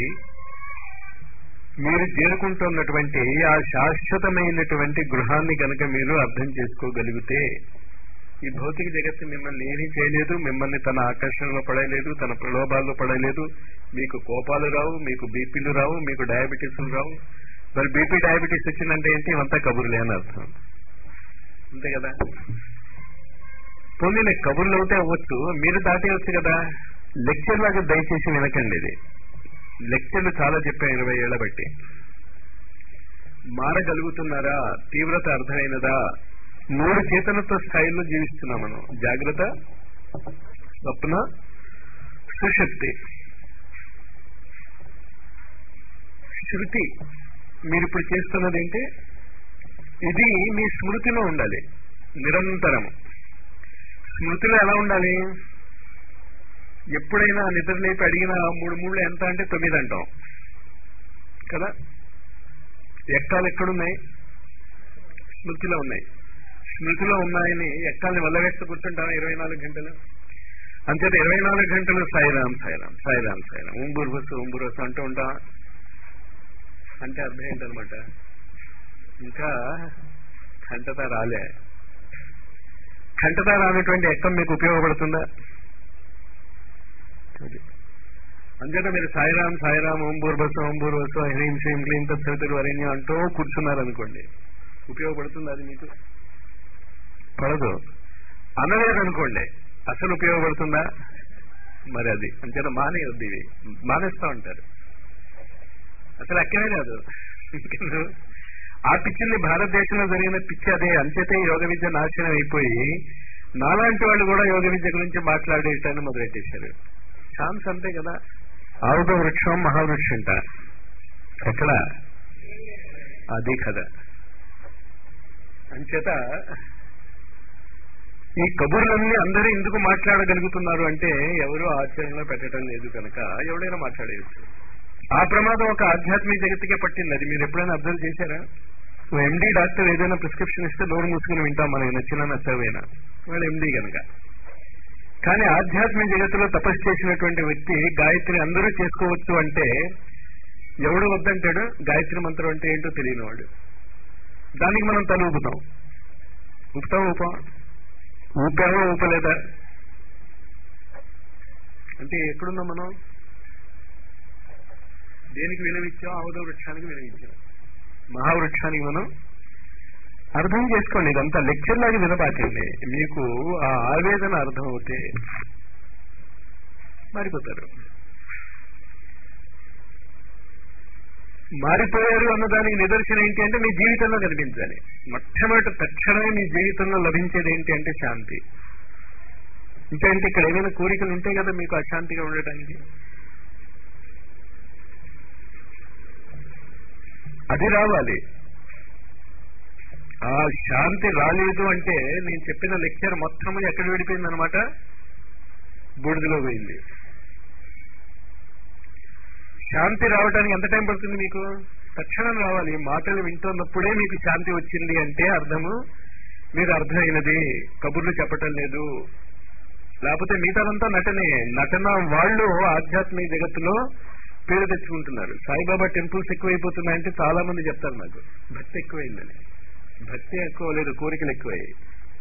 మీరు చేరుకుంటున్నటువంటి ఆ శాశ్వతమైనటువంటి గృహాన్ని కనుక మీరు అర్థం చేసుకోగలిగితే ఈ భౌతిక జగత్తు మిమ్మల్ని ఏమీ చేయలేదు మిమ్మల్ని తన ఆకర్షణలో పడలేదు తన ప్రలోభాల్లో పడలేదు మీకు కోపాలు రావు మీకు బీపీలు రావు మీకు డయాబెటీస్లు రావు మరి బీపీ డయాబెటీస్ వచ్చిందంటే ఏంటి ఇవంతా కబుర్లే అని అర్థం అంతే కదా పోనీ కబుర్లు అవుతే అవ్వచ్చు మీరు దాటేయచ్చు కదా లెక్చర్ లాగా దయచేసి వినకండి ఇది లెక్చర్లు చాలా చెప్పాను ఇరవై ఏళ్ల బట్టి మారగలుగుతున్నారా తీవ్రత అర్థమైనదా మూడు చేతనత్వ స్థాయిలో జీవిస్తున్నాం మనం జాగ్రత్త స్వప్న సుశక్తి శృతి మీరు ఇప్పుడు చేస్తున్నది ఏంటి ఇది మీ స్మృతిలో ఉండాలి నిరంతరం స్మృతిలో ఎలా ఉండాలి ఎప్పుడైనా నిద్ర లేపి అడిగిన మూడు మూడు ఎంత అంటే తొమ్మిది అంటాం కదా ఎక్కాలు ఎక్కడున్నాయి స్మృతిలో ఉన్నాయి స్మృతిలో ఉన్నాయని ఎక్కాలని వల్ల వేస్తే కూర్చుంటాం ఇరవై నాలుగు గంటలు అంచేత ఇరవై నాలుగు గంటలు సాయిరాం సాయిరాం సాయిరాం సాయిరాం ఉంబూరు బస్సు ఉంబూరు బస్సు అంటూ ఉంటాం అంటే అర్థం ఏంటనమాట ఇంకా కంటత రాలే కంటత రానటువంటి ఎక్కం మీకు ఉపయోగపడుతుందా అంచేత మీరు సాయిరాం సాయిరాం ఓం బూర్బస్ ఓం బూర్బస్ హ్రీం శ్రీం క్లీం తత్సవితులు వరేణ్యం అంటూ కూర్చున్నారనుకోండి ఉపయోగపడుతుంది అది మీకు పడదు అనలేదనుకోండి అసలు ఉపయోగపడుతుందా మరి అది అంచేత మానేయొద్దు ఇవి మానేస్తా ఉంటారు అసలు అక్కడే కాదు ఆ పిచ్చిని భారతదేశంలో జరిగిన పిచ్చి అదే అంచేతే యోగ విద్య నాశనం అయిపోయి నాలాంటి వాళ్ళు కూడా యోగ విద్య గురించి మాట్లాడేటాన్ని మొదలెట్టేశారు ఛాన్స్ అంతే కదా ఆవుగ వృక్షం మహావృక్షంట ఎక్కడ అది కదా అంచేత ఈ కబుర్లన్నీ అందరూ ఎందుకు మాట్లాడగలుగుతున్నారు అంటే ఎవరు ఆచరణలో పెట్టడం లేదు కనుక ఎవడైనా మాట్లాడేయచ్చు ఆ ప్రమాదం ఒక ఆధ్యాత్మిక జగత్తుకే పట్టింది అది మీరు ఎప్పుడైనా అబ్జర్వ్ చేశారా ఓ ఎండి డాక్టర్ ఏదైనా ప్రిస్క్రిప్షన్ ఇస్తే నోరు మూసుకుని వింటాం మనకి నచ్చిన నచ్చకపోయినా వాళ్ళు ఎండి కనుక కానీ ఆధ్యాత్మిక జగత్తులో తపస్సు చేసినటువంటి వ్యక్తి గాయత్రి అందరూ చేసుకోవచ్చు అంటే ఎవడు వద్దంటాడు గాయత్రి మంత్రం అంటే ఏంటో తెలియని వాడు దానికి మనం తల ఊపుతాం ఊపుతాం ఊపాం ఊపామో ఊపలేదా అంటే ఎక్కడున్నాం మనం దేనికి విలువిచ్చాం ఆవుద వృక్షానికి విలువిచ్చాం మహావృక్షానికి మనం అర్థం చేసుకోండి ఇదంతా లెక్చర్ లాగా వినబాకండి మీకు ఆ ఆవేదన అర్థం అవుతే మారిపోతారు మారిపోయారు అన్నదానికి నిదర్శనం ఏంటి అంటే మీ జీవితంలో కనిపించాలి మొట్టమొదటి తక్షణమే మీ జీవితంలో లభించేది ఏంటి అంటే శాంతి అంటే ఇక్కడ ఏమైనా కోరికలు ఉంటాయి కదా మీకు అశాంతిగా ఉండటానికి అది రావాలి ఆ శాంతి రాలేదు అంటే నేను చెప్పిన లెక్చర్ మొత్తం ఎక్కడ వెళ్ళిపోయింది అనమాట బూడిదలో పోయింది శాంతి రావడానికి ఎంత టైం పడుతుంది మీకు తక్షణం రావాలి మాటలు వింటున్నప్పుడే మీకు శాంతి వచ్చింది అంటే అర్థము మీరు అర్థమైనది కబుర్లు చెప్పటం లేదు లేకపోతే మిగతాదంతా నటనే నటన వాళ్ళు ఆధ్యాత్మిక జగత్తులో పేరు తెచ్చుకుంటున్నారు సాయిబాబా టెంపుల్స్ ఎక్కువైపోతున్నాయంటే చాలా మంది చెప్తారు నాకు భక్తి ఎక్కువైందని భక్తి ఎక్కువ లేదు కోరికలు ఎక్కువయ్యాయి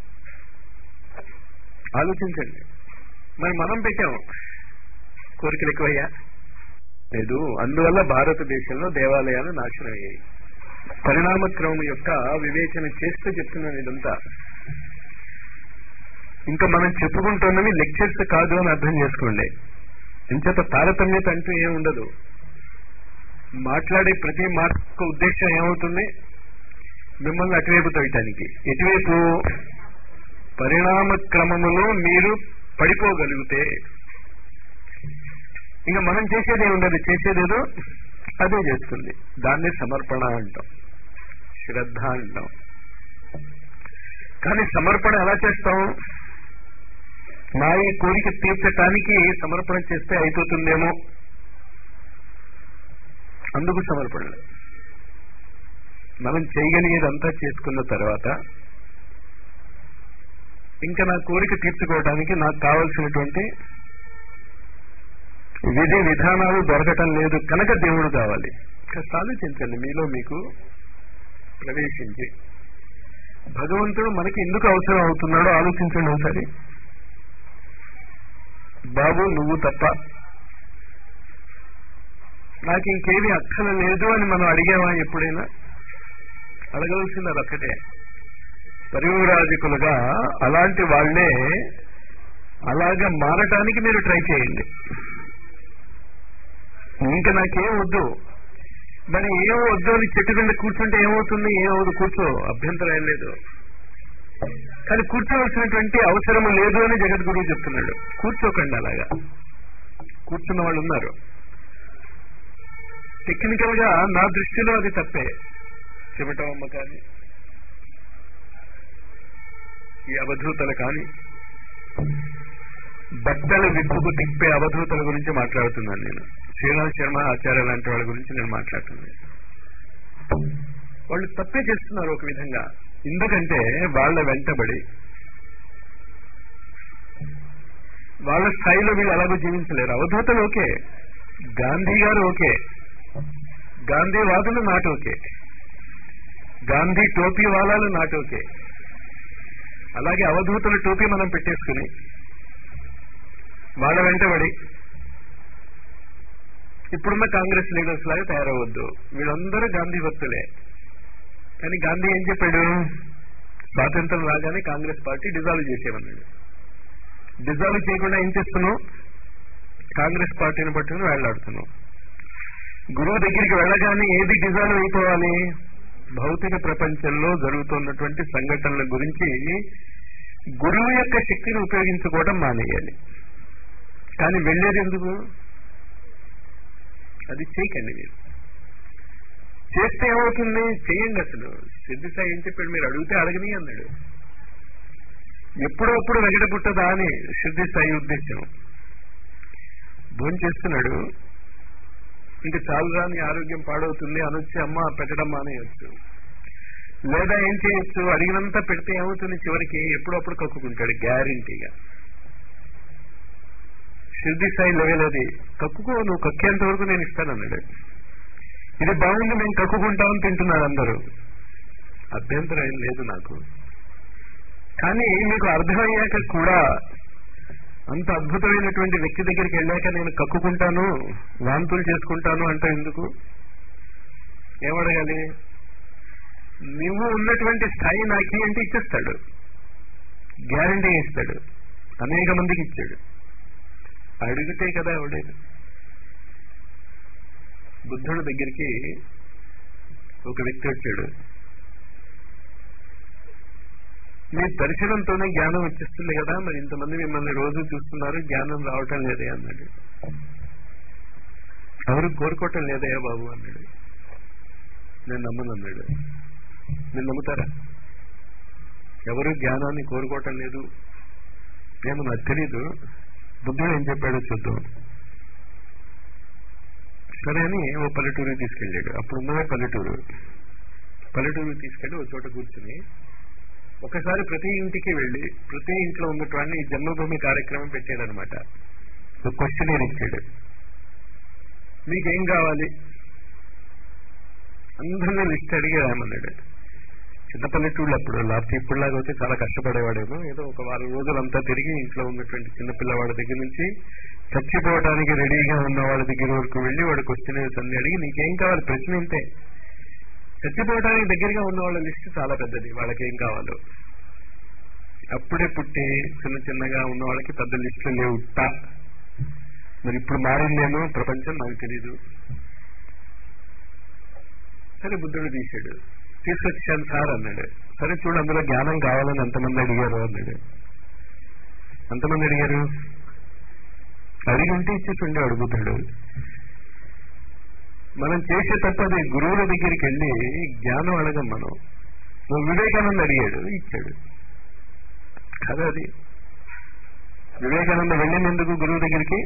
ఆలోచించండి మరి మనం పెట్టాం కోరికలు ఎక్కువయ్యా లేదు అందువల్ల భారతదేశంలో దేవాలయాలు నాశనం అయ్యాయి పరిణామక్రమం యొక్క వివేచన చేస్తూ చెప్తున్నాను ఇదంతా ఇంకా మనం చెప్పుకుంటున్నవి లెక్చర్స్ కాదు అని అర్థం చేసుకోండి ఇంచేత తారతమ్యత అంటూ ఏం ఉండదు మాట్లాడే ప్రతి మాట యొక్క ఉద్దేశం ఏమవుతుంది మిమ్మల్ని అటువైపు తోయటానికి ఎటువైపు పరిణామ క్రమములో మీరు పడిపోగలిగితే ఇంకా మనం చేసేది ఉండదు చేసేదేదో అదే చేస్తుంది దాన్ని సమర్పణ అంటాం శ్రద్ధ అంటాం కానీ సమర్పణ ఎలా చేస్తాం నా ఈ కోరిక తీర్చటానికి సమర్పణ చేస్తే అయిపోతుందేమో అందుకు సమర్పణ మనం చేయగలిగేదంతా చేసుకున్న తర్వాత ఇంకా నా కోరిక తీర్చుకోవడానికి నాకు కావలసినటువంటి విధి విధానాలు దొరకటం లేదు కనుక దేవుడు కావాలి కాస్త ఆలోచించండి మీలో మీకు ప్రవేశించి భగవంతుడు మనకి ఎందుకు అవసరం అవుతున్నాడో ఆలోచించండి ఒకసారి బాబు నువ్వు తప్ప నాకు ఇంకేమీ అక్కల లేదు అని మనం అడిగామా ఎప్పుడైనా అడగవలసింది అదొక్కటే పరివరాజకులుగా అలాంటి వాళ్లే అలాగా మారటానికి మీరు ట్రై చేయండి ఇంకా నాకేం వద్దు మరి ఏం వద్దు అని చెట్టు కింద కూర్చుంటే ఏమవుతుంది ఏమవుదు కూర్చో అభ్యంతరం ఏం లేదు కానీ కూర్చోవలసినటువంటి అవసరం లేదు అని జగద్గురువు చెప్తున్నాడు కూర్చోకండి అలాగా కూర్చున్న వాళ్ళు ఉన్నారు టెక్నికల్ గా నా దృష్టిలో అది తప్పే చెమటమ్మ కానీ ఈ అవధూతలు కానీ బట్టల విప్పుకు తిప్పే అవధూతల గురించి మాట్లాడుతున్నాను నేను శ్రీరామ్ శర్మ ఆచార్య లాంటి వాళ్ళ గురించి నేను మాట్లాడుతున్నాను వాళ్ళు తప్పే చేస్తున్నారు ఒక విధంగా ఎందుకంటే వాళ్ళ వెంటబడి వాళ్ళ స్థాయిలో వీళ్ళు అలాగో జీవించలేరు అవధూతలు ఓకే గాంధీ గారు ఓకే గాంధీవాదులు నాట్ ఓకే గాంధీ టోపీ వాలాలు నాట్ ఓకే అలాగే అవధూతుల టోపీ మనం పెట్టేసుకుని వాళ్ళ వెంటబడి ఇప్పుడున్న కాంగ్రెస్ లీడర్స్ లాగా తయారవద్దు వీళ్ళందరూ గాంధీ భక్తులే కానీ గాంధీ ఏం చెప్పాడు స్వాతంత్రం రాగానే కాంగ్రెస్ పార్టీ డిజాల్వ్ చేసేవన్నాడు డిజాల్వ్ చేయకుండా ఏం చేస్తున్నావు కాంగ్రెస్ పార్టీని పట్టుకుని వేళ్లాడుతున్నావు గురువు దగ్గరికి వెళ్ళగానే ఏది డిజాల్వ్ అయిపోవాలి భౌతిక ప్రపంచంలో జరుగుతున్నటువంటి సంఘటనల గురించి గురువు యొక్క శక్తిని ఉపయోగించుకోవడం మానేయాలి కానీ వెళ్ళేది ఎందుకు అది చేయకండి మీరు చేస్తే ఏమవుతుంది చేయండి అసలు సిద్ధిసాయి ఏం చెప్పాడు మీరు అడిగితే అడగని అన్నాడు ఎప్పుడప్పుడు వెగడ పుట్టదా అని సిద్ధిసాయి ఉద్దేశం భోజనం చేస్తున్నాడు ఇంకా చాలురా నీ ఆరోగ్యం పాడవుతుంది అనొచ్చి అమ్మ పెట్టడం మానేయచ్చు లేదా ఏం చేయొచ్చు అడిగినంత పెడితే ఏమవుతుంది చివరికి ఎప్పుడప్పుడు కక్కుకుంటాడు గ్యారంటీగా సిద్ధి స్థాయి లెవెల్ అది కక్కుకో నువ్వు కక్కేంత వరకు నేను ఇస్తానన్నాడు ఇది బాగుంది మేము కక్కుకుంటామని తింటున్నారు అందరూ అభ్యంతరం ఏం లేదు నాకు కానీ మీకు అర్థమయ్యాక కూడా అంత అద్భుతమైనటువంటి వ్యక్తి దగ్గరికి వెళ్ళాక నేను కక్కుకుంటాను వాంతులు చేసుకుంటాను అంటే ఎందుకు ఏమడగాలి నువ్వు ఉన్నటువంటి స్థాయి నాకి అంటే ఇచ్చేస్తాడు గ్యారంటీ ఇస్తాడు అనేక మందికి ఇచ్చాడు అడిగితే కదా ఎవడేది బుద్ధుడు దగ్గరికి ఒక వ్యక్తి వచ్చాడు మీ దర్శనంతోనే జ్ఞానం వచ్చేస్తుంది కదా మరి ఇంతమంది మిమ్మల్ని రోజు చూస్తున్నారు జ్ఞానం రావటం లేదే అన్నాడు ఎవరు కోరుకోవటం లేదయ్యా బాబు అన్నాడు నేను నమ్మను అన్నాడు మీరు నమ్ముతారా ఎవరు జ్ఞానాన్ని కోరుకోవటం లేదు ఏమో నాకు తెలీదు బుద్ధుడు ఏం చెప్పాడో చూద్దాం సరే అని ఓ పల్లెటూరు తీసుకెళ్ళాడు అప్పుడు ఉన్నదే పల్లెటూరు పల్లెటూరు తీసుకెళ్ళి ఒక చోట కూర్చుని ఒకసారి ప్రతి ఇంటికి వెళ్ళి ప్రతి ఇంట్లో ఉన్నటువంటి ఈ జన్మభూమి కార్యక్రమం పెట్టాడనమాట ఒక క్వశ్చన్ ఇచ్చాడు మీకేం కావాలి అందరినీ లిస్ట్ అడిగి రామన్నాడు చిన్న పల్లెటూళ్ళు అప్పుడు లేకపోతే ఇప్పుడులాగా అయితే చాలా కష్టపడేవాడేమో ఏదో ఒక వారం రోజులంతా తిరిగి ఇంట్లో ఉన్నటువంటి చిన్న పిల్లవాడి దగ్గర నుంచి చచ్చిపోవడానికి రెడీగా ఉన్న వాళ్ళ దగ్గర వరకు వెళ్ళి వాడు క్వశ్చన్ అన్ని అడిగి నీకేం కావాలి ప్రశ్న ఇంతే చచ్చిపోవడానికి దగ్గరగా ఉన్న వాళ్ళ లిస్ట్ చాలా పెద్దది వాళ్ళకి ఏం కావాలో అప్పుడే పుట్టి చిన్న చిన్నగా ఉన్న వాళ్ళకి పెద్ద లిస్టులు లేవు టా మరి ఇప్పుడు మారిందేమో ప్రపంచం నాకు తెలీదు సరే బుద్ధుడు తీశాడు తీసుకొచ్చాను సార్ అన్నాడు సరే చూడు అందులో జ్ఞానం కావాలని ఎంతమంది అడిగారు అన్నాడు ఎంతమంది అడిగారు అడిగి ఉంటే ఇచ్చేసి ఉండేవాడు బుద్ధుడు మనం చేసే తప్పది గురువుల దగ్గరికి వెళ్ళి జ్ఞానం అడగం మనం నువ్వు వివేకానంద అడిగాడు ఇచ్చాడు కదా అది వివేకానంద వెళ్ళినందుకు గురువు దగ్గరికి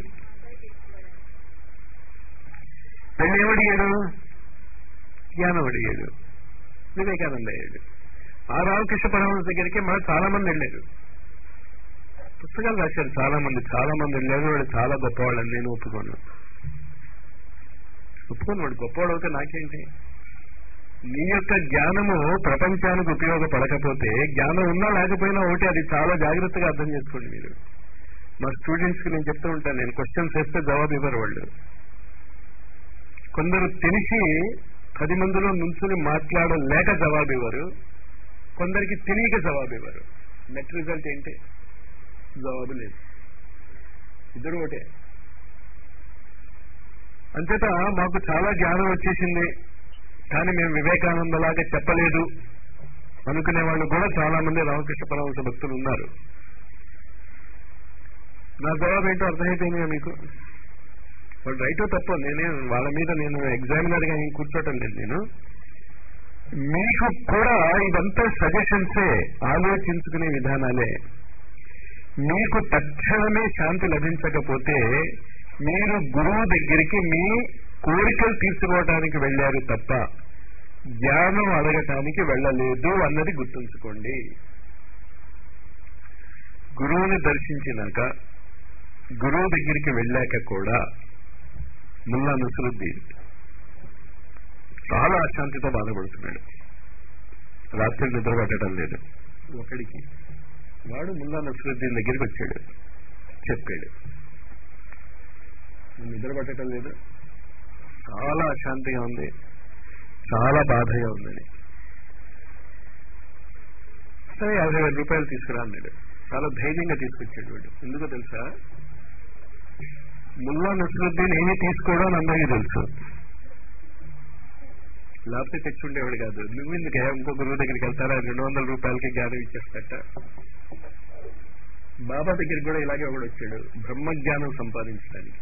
వెళ్ళి ఏమడిగాడు జ్ఞానం అడిగాడు వివేకానంద అయ్యాడు ఆ రామకృష్ణ పరమహంస దగ్గరికి మన చాలా మంది వెళ్ళారు పుస్తకాలు రాశారు చాలా మంది చాలా మంది వెళ్ళారు వాడు చాలా గొప్పవాళ్ళని నేను ఒప్పుకోను ఒప్పుకోను వాడు గొప్పవాడు అవుతే నాకేంటి నీ యొక్క జ్ఞానము ప్రపంచానికి ఉపయోగపడకపోతే జ్ఞానం ఉన్నా లేకపోయినా ఒకటి అది చాలా జాగ్రత్తగా అర్థం చేసుకోండి మీరు మా స్టూడెంట్స్ కి నేను చెప్తూ ఉంటాను నేను క్వశ్చన్స్ వేస్తే జవాబు ఇవ్వరు వాళ్ళు కొందరు తెలిసి పది మందిలో నుంచుని మాట్లాడలేక జవాబు ఇవ్వరు కొందరికి తెలియక జవాబు ఇవ్వరు నెట్ రిజల్ట్ ఏంటి జవాబు లేదు ఇద్దరు ఒకటే అంచేత మాకు చాలా జ్ఞానం వచ్చేసింది కానీ మేము వివేకానందలాగా చెప్పలేదు అనుకునే వాళ్ళు కూడా చాలా మంది రామకృష్ణ పరమహంస భక్తులు ఉన్నారు నా జవాబు ఏంటో అర్థమైపోయిందిగా మీకు వాళ్ళు రైటో తప్ప నేనే వాళ్ళ మీద నేను ఎగ్జామినర్ గా కూర్చోటం లేదు నేను మీకు కూడా ఇదంతా సజెషన్సే ఆలోచించుకునే విధానాలే మీకు తక్షణమే శాంతి లభించకపోతే మీరు గురువు దగ్గరికి మీ కోరికలు తీర్చుకోవడానికి వెళ్ళారు తప్ప జ్ఞానం అడగటానికి వెళ్ళలేదు అన్నది గుర్తుంచుకోండి గురువుని దర్శించినాక గురువు దగ్గరికి వెళ్ళాక కూడా ముల్లా నసురుద్దీన్ చాలా అశాంతితో బాధపడుతున్నాడు రాత్రి నిద్ర పట్టడం లేదు ఒకడికి వాడు ముల్లా నసురుద్దీన్ దగ్గరికి వచ్చాడు చెప్పాడు నిద్ర పట్టడం లేదు చాలా అశాంతిగా ఉంది చాలా బాధగా ఉందని సరే యాభై వేల రూపాయలు తీసుకురా అన్నాడు చాలా ధైర్యంగా తీసుకొచ్చాడు వాడు ఎందుకో తెలుసా ముల్లా నసరుద్దీన్ ఏమీ తీసుకోవడం అని అందరికీ తెలుసు లేకపోతే తెచ్చుండేవాడు కాదు నువ్వు ఎందుకే ఇంకో గురువు దగ్గరికి వెళ్తారా రెండు వందల రూపాయలకి జ్ఞానం ఇచ్చేస్తట బాబా దగ్గరికి కూడా ఇలాగే ఒకడు వచ్చాడు బ్రహ్మజ్ఞానం సంపాదించడానికి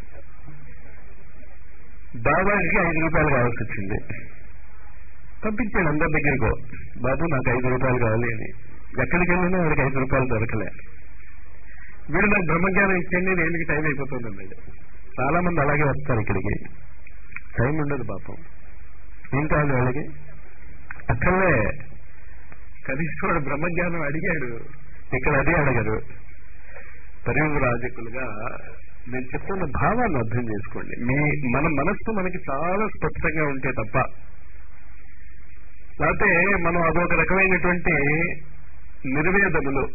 బాబాకి ఐదు రూపాయలు కావాల్సి వచ్చింది పంపించాడు అందరి దగ్గరకో బాబు నాకు ఐదు రూపాయలు కావాలి అని ఎక్కడికి వెళ్ళినా వాడికి ఐదు రూపాయలు దొరకలే వీడు నాకు బ్రహ్మజ్ఞానం ఇచ్చేయండి నేను టైం అయిపోతుంది అన్నాడు చాలా మంది అలాగే వస్తారు ఇక్కడికి టైం ఉండదు పాపం ఏం కావాలి వాళ్ళకి అక్కడలే కనీసం వాడు బ్రహ్మజ్ఞానం అడిగాడు ఇక్కడ అదే అడగరు పరివు రాజకులుగా నేను చెప్తున్న భావాన్ని అర్థం చేసుకోండి మీ మన మనస్సు మనకి చాలా స్పష్టంగా ఉంటే తప్ప లేకపోతే మనం అదొక రకమైనటువంటి నిర్వేదములో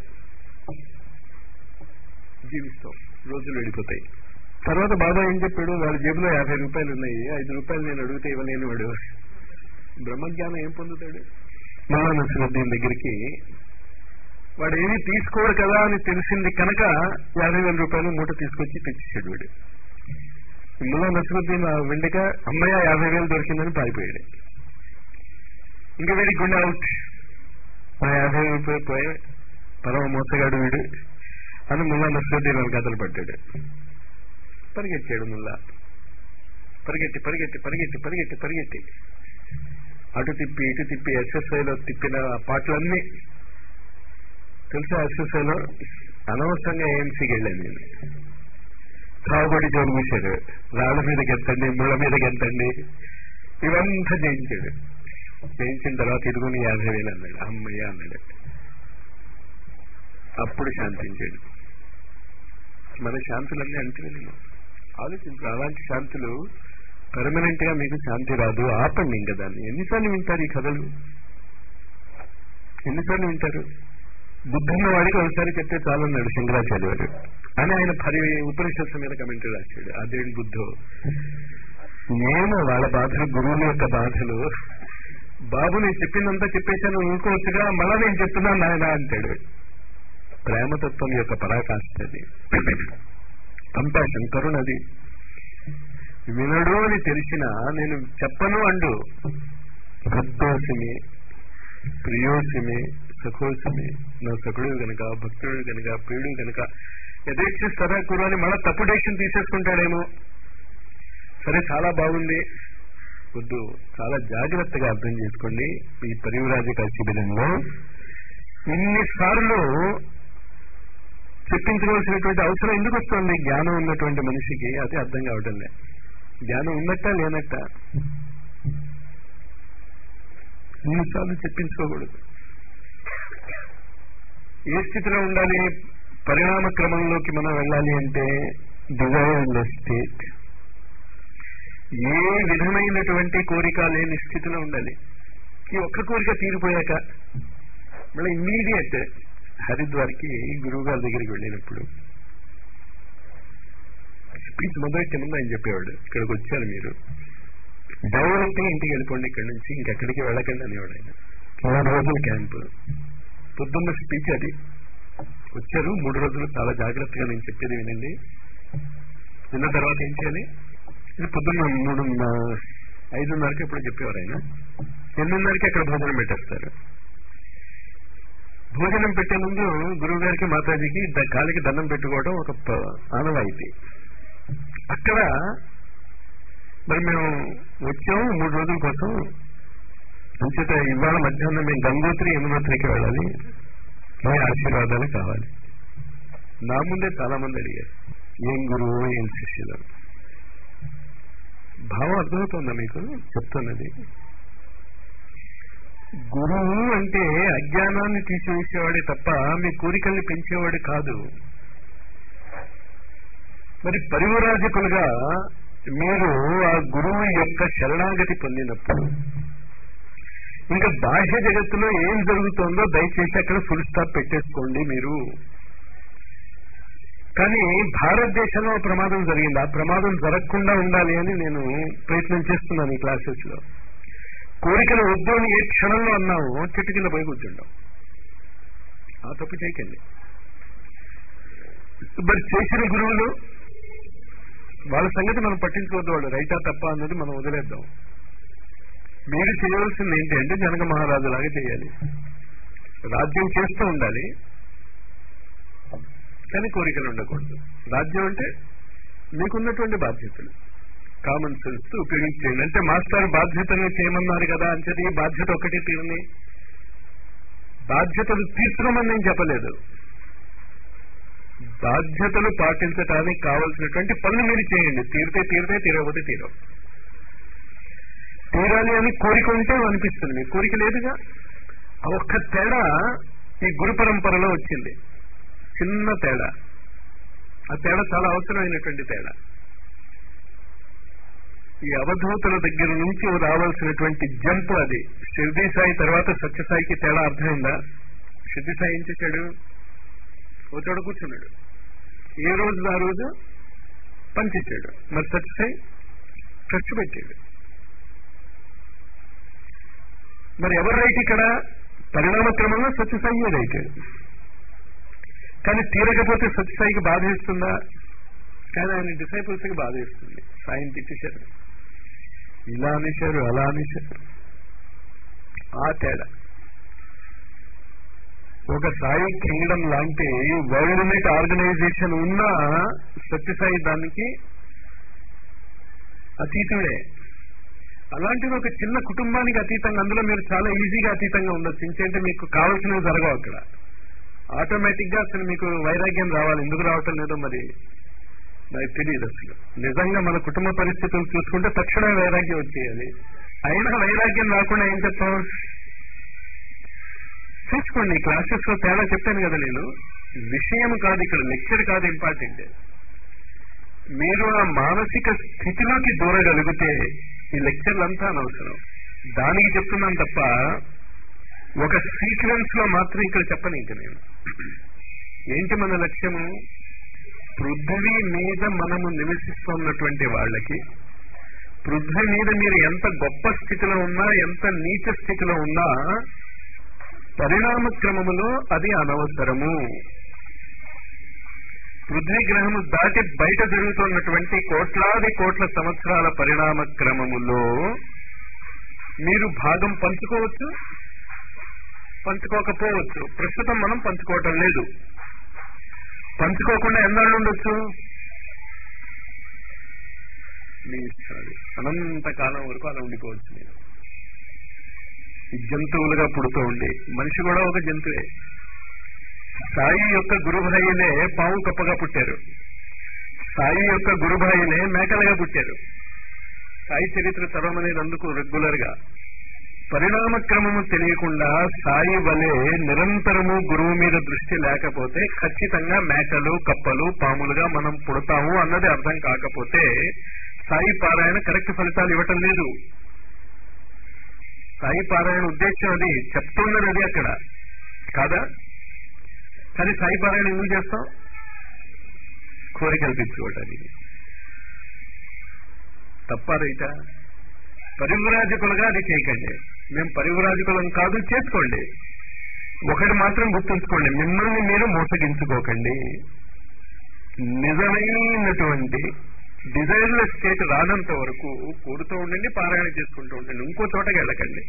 జీవిస్తాం రోజులు వెళ్ళిపోతాయి తర్వాత బాబా ఏం చెప్పాడు వాళ్ళ జేబులో యాభై రూపాయలు ఉన్నాయి ఐదు రూపాయలు నేను అడిగితే ఇవ్వలేని వాడు బ్రహ్మజ్ఞానం ఏం పొందుతాడు మళ్ళా నసరుద్దీన్ దగ్గరికి వాడు ఏమీ తీసుకోడు కదా అని తెలిసింది కనుక యాభై వేల రూపాయలు మూట తీసుకొచ్చి తెచ్చిచ్చాడు వాడు ముల్లా నసరుద్దీన్ వెండిక అమ్మయ్య యాభై వేలు దొరికిందని పారిపోయాడు ఇంకా వీడి గుండె అవుట్ మా యాభై రూపాయలు పోయి పరమ మోసగాడు వీడు అని ముల్లా నసరుద్దీన్ అని కథలు పడ్డాడు పరిగెత్తాడు ముల్లా పరిగెత్తి పరిగెత్తి పరిగెత్తి పరిగెత్తి పరిగెత్తి అటు తిప్పి ఇటు తిప్పి ఎస్ఎస్ఐలో తిప్పిన పాటలన్నీ తెలుసా ఎస్ఎస్ఐలో అనవసరంగా ఏఎంసీకి వెళ్ళాను నేను తాగుబడి జోలు మూసాడు రాళ్ళ మీదకి ఎత్తండి ముళ్ళ మీదకి ఎత్తండి ఇవంతా చేయించాడు చేయించిన తర్వాత ఇదిగోని యాభై వేలు అన్నాడు అమ్మయ్య అన్నాడు అప్పుడు శాంతించాడు మన శాంతులన్నీ అంటే నేను ఆలోచించు అలాంటి శాంతులు పర్మనెంట్ గా మీకు శాంతి రాదు ఆపండి ఇంకా దాన్ని ఎన్నిసార్లు వింటారు ఈ కథలు ఎన్నిసార్లు వింటారు బుద్ధున్న వాడికి ఒకసారి చెప్తే చాలన్నాడు శంకరాచార్య వాడు అని ఆయన పరి ఉపనిషత్తు మీద కమెంట్ రాశాడు అదేంటి బుద్ధు నేను వాళ్ళ బాధలు గురువుల యొక్క బాధలు బాబు నేను చెప్పిందంతా చెప్పేశాను ఊరుకోవచ్చుగా మళ్ళా నేను చెప్తున్నాను నాయన అంటాడు ప్రేమతత్వం యొక్క పరాకాష్ఠ అది కంపాషన్ కరుణది వినడు అని తెలిసిన నేను చెప్పను అండు భక్తోసిమి ప్రియోసిమి సఖోసిమి నా సఖుడు గనక భక్తుడు గనక ప్రియుడు గనక యథేచ్ఛిస్తారా కురు అని మళ్ళా తప్పు డెసిషన్ తీసేసుకుంటాడేమో సరే చాలా బాగుంది వద్దు చాలా జాగ్రత్తగా అర్థం చేసుకోండి ఈ పరివరాజక శిబిరంలో ఇన్నిసార్లు చెప్పించవలసినటువంటి అవసరం ఎందుకు వస్తుంది జ్ఞానం ఉన్నటువంటి మనిషికి అది అర్థం కావటం లే జ్ఞానం ఉన్నట్ట లేనట్ట ఇన్నిసార్లు చెప్పించుకోకూడదు ఏ స్థితిలో ఉండాలి పరిణామ క్రమంలోకి మనం వెళ్ళాలి అంటే డిజైర్ స్టేట్ ఏ విధమైనటువంటి కోరిక లేని స్థితిలో ఉండాలి ఈ ఒక్క కోరిక తీరిపోయాక మళ్ళీ ఇమ్మీడియట్ హరిద్వార్కి గురువు గారి దగ్గరికి వెళ్ళినప్పుడు స్పీచ్ మొదలెట్టే ముందు ఆయన చెప్పేవాడు ఇక్కడికి వచ్చారు మీరు డైరెక్ట్ ఇంటికి వెళ్ళిపోండి ఇక్కడి నుంచి ఇంకెక్కడికి వెళ్ళకండి అనేవాడు ఆయన మూడు రోజుల క్యాంప్ పొద్దున్న స్పీచ్ అది వచ్చారు మూడు రోజులు చాలా జాగ్రత్తగా నేను చెప్పేది వినండి విన్న తర్వాత ఏం చేయాలి ఇది పొద్దున్న మూడు ఐదున్నరకి ఎప్పుడు చెప్పేవారు ఆయన ఎనిమిదిన్నరకి అక్కడ భోజనం పెట్టేస్తారు భోజనం పెట్టే ముందు గురువు గారికి మాతాజీకి ద- కాలికి దండం పెట్టుకోవడం ఒక ప- ఆనవాయితీ అక్కడ మరి మేము వచ్చాము మూడు రోజుల కోసం అంచేత ఇవాళ మధ్యాహ్నం మేము గంగోత్రి యమునోత్రికి వెళ్ళాలి మీ ఆశీర్వాదాలు కావాలి నా ముందే చాలా మంది అడిగారు ఏం గురువు ఏం శిష్యులు భావం అర్థమవుతుందా మీకు చెప్తున్నది గురువు అంటే అజ్ఞానాన్ని తీసివేసేవాడే తప్ప మీ కోరికల్ని పెంచేవాడు కాదు మరి పరివరాజకులుగా మీరు ఆ గురువు యొక్క శరణాగతి పొందినప్పుడు ఇంకా బాహ్య జగత్తులో ఏం జరుగుతుందో దయచేసి అక్కడ ఫుల్ స్టాప్ పెట్టేసుకోండి మీరు కానీ భారతదేశంలో ఒక ప్రమాదం జరిగింది ఆ ప్రమాదం జరగకుండా ఉండాలి అని నేను ప్రయత్నం చేస్తున్నాను ఈ క్లాసెస్ లో కోరికలు వద్దు అని ఏ క్షణంలో అన్నాము చెట్టు కింద పోయి కూర్చుంటాం ఆ తప్పు చేయకండి మరి చేసిన గురువులు వాళ్ళ సంగతి మనం పట్టించుకోవద్దు వాళ్ళు రైటా తప్ప అన్నది మనం వదిలేద్దాం మీరు చేయవలసింది ఏంటి అంటే జనక మహారాజు లాగా చేయాలి రాజ్యం చేస్తూ ఉండాలి కానీ కోరికలు ఉండకూడదు రాజ్యం అంటే మీకున్నటువంటి బాధ్యతలు కామన్ సెన్స్ ఉపయోగించేయండి అంటే మాస్టర్ బాధ్యతను చేయమన్నారు కదా అంచేది ఈ బాధ్యత ఒకటి తీరని బాధ్యతలు తీర్చుకోమని నేను చెప్పలేదు బాధ్యతలు పాటించడానికి కావలసినటువంటి పనులు మీరు చేయండి తీరితే తీరితే తీరకపోతే తీరవు తీరాలి అని కోరిక ఉంటే అనిపిస్తుంది మీకు కోరిక లేదుగా ఆ ఒక్క తేడా ఈ గురు పరంపరలో వచ్చింది చిన్న తేడా ఆ తేడా చాలా అవసరమైనటువంటి తేడా ఈ అవధూతుల దగ్గర నుంచి రావాల్సినటువంటి జంప్ అది షిర్దీ సాయి తర్వాత సత్యసాయికి తేడా అర్థమైందా షిర్దీ సాయి ఏం చేశాడు ఓ చోట కూర్చున్నాడు ఏ రోజు ఆ రోజు పనిచేశాడు మరి సత్యసాయి ఖర్చు పెట్టాడు మరి ఎవరు రైట్ ఇక్కడ పరిణామ క్రమంలో సత్యసాయి రైట్ కానీ తీరకపోతే సత్యసాయికి బాధ ఇస్తుందా కానీ ఆయన డిసైపుల్స్ కి బాధ ఇస్తుంది సాయం తిట్టేశారు ఇలా అనేశారు అలా అనేశారు ఆ తేడా ఒక సాయి కింగ్డమ్ లాంటి వరల్డ్ నెట్ ఆర్గనైజేషన్ ఉన్న సత్యసాయి దానికి అతీతుడే అలాంటిది ఒక చిన్న కుటుంబానికి అతీతంగా అందులో మీరు చాలా ఈజీగా అతీతంగా ఉండొచ్చు ఇంకేంటే మీకు కావాల్సినవి జరగవు అక్కడ ఆటోమేటిక్ గా అసలు మీకు వైరాగ్యం రావాలి ఎందుకు రావటం లేదో మరి నాకు తెలియదు అసలు నిజంగా మన కుటుంబ పరిస్థితులు చూసుకుంటే తక్షణమే వైరాగ్యం వచ్చేయాలి అయినా వైరాగ్యం రాకుండా ఏం చెప్తాం చూసుకోండి క్లాసెస్ లో తేడా చెప్పాను కదా నేను విషయం కాదు ఇక్కడ లెక్చర్ కాదు ఇంపార్టెంట్ మీరు ఆ మానసిక స్థితిలోకి దూరగలిగితే ఈ లెక్చర్లు అంతా అనవసరం దానికి చెప్తున్నాను తప్ప ఒక సీక్వెన్స్ లో మాత్రం ఇక్కడ చెప్పను ఇంక నేను ఏంటి మన లక్ష్యము పృథ్వీ మీద మనము నివసిస్తున్నటువంటి వాళ్ళకి పృథ్వీ మీద మీరు ఎంత గొప్ప స్థితిలో ఉన్నా ఎంత నీచ స్థితిలో ఉన్నా పరిణామ క్రమములో అది అనవసరము పృథ్వీ గ్రహము దాటి బయట జరుగుతున్నటువంటి కోట్లాది కోట్ల సంవత్సరాల పరిణామ క్రమములో మీరు భాగం పంచుకోవచ్చు పంచుకోకపోవచ్చు ప్రస్తుతం మనం పంచుకోవటం లేదు పంచుకోకుండా ఎన్నాళ్ళు ఉండొచ్చు మీ ఇష్టాలు అనంత కాలం వరకు అలా ఉండిపోవచ్చు మీరు ఈ జంతువులుగా పుడుతూ ఉండి మనిషి కూడా ఒక జంతువే సాయి యొక్క గురుభాయిలే పావు కప్పగా పుట్టారు సాయి యొక్క గురుభాయిలే మేకలుగా పుట్టారు సాయి చరిత్ర చదవమనేది అందుకు రెగ్యులర్ గా పరిణామ క్రమము తెలియకుండా సాయి వలె నిరంతరము గురువు మీద దృష్టి లేకపోతే ఖచ్చితంగా మేకలు కప్పలు పాములుగా మనం పుడతాము అన్నది అర్థం కాకపోతే సాయి పారాయణ కరెక్ట్ ఫలితాలు ఇవ్వటం లేదు సాయి పారాయణ ఉద్దేశం అది చెప్తున్నది అది అక్కడ కాదా కానీ సాయి పారాయణ ఎందుకు చేస్తాం కోరికలు తెచ్చుకోవటానికి తప్ప రైటా పరివ్రాజకులుగా అది చేయకండి మేము పరివ్రాజకులం కాదు చేసుకోండి ఒకటి మాత్రం గుర్తుంచుకోండి మిమ్మల్ని మీరు మోసగించుకోకండి నిజమైనటువంటి డిజైర్లెస్ స్టేట్ రానంత వరకు కూడుతూ ఉండండి పారాయణ చేసుకుంటూ ఉండండి ఇంకో చోటకి వెళ్ళకండి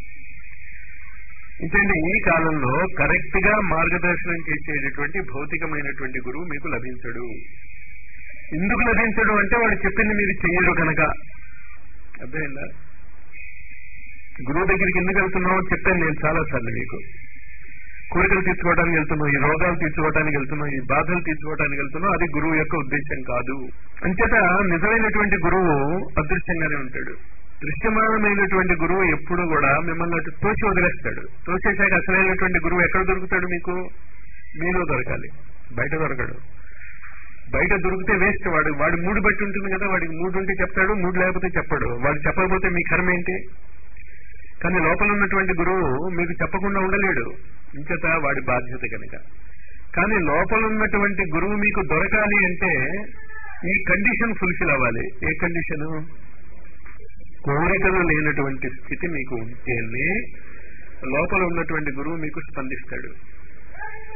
ఇంకండి ఈ కాలంలో కరెక్ట్ గా మార్గదర్శనం చేసేటటువంటి భౌతికమైనటువంటి గురువు మీకు లభించడు ఎందుకు లభించడు అంటే వాడు చెప్పింది మీరు చెయ్యరు కనుక అర్థమైందా గురువు దగ్గరికి ఎందుకు వెళ్తున్నావు చెప్పాను నేను చాలా సార్లు మీకు కోరికలు తీర్చుకోవడానికి వెళ్తున్నాం ఈ రోగాలు తీర్చుకోవడానికి వెళ్తున్నాం ఈ బాధలు తీర్చుకోవడానికి వెళ్తున్నాం అది గురువు యొక్క ఉద్దేశం కాదు అంచేత నిజమైనటువంటి గురువు అదృశ్యంగానే ఉంటాడు దృశ్యమానమైనటువంటి గురువు ఎప్పుడు కూడా మిమ్మల్ని అటు తోచి వదిలేస్తాడు తోచేశాక అసలైనటువంటి గురువు ఎక్కడ దొరుకుతాడు మీకు మీలో దొరకాలి బయట దొరకడు బయట దొరికితే వేస్ట్ వాడు వాడి మూడు బట్టి ఉంటుంది కదా వాడికి మూడు ఉంటే చెప్తాడు మూడు లేకపోతే చెప్పాడు వాడు చెప్పకపోతే మీ కర్మ ఏంటి కానీ లోపల ఉన్నటువంటి గురువు మీకు చెప్పకుండా ఉండలేడు ఇంకత వాడి బాధ్యత కనుక కానీ లోపల ఉన్నటువంటి గురువు మీకు దొరకాలి అంటే ఈ కండిషన్ ఫుల్ఫిల్ అవ్వాలి ఏ కండిషను కోరికలు లేనటువంటి స్థితి మీకు ఉంటేనే లోపల ఉన్నటువంటి గురువు మీకు స్పందిస్తాడు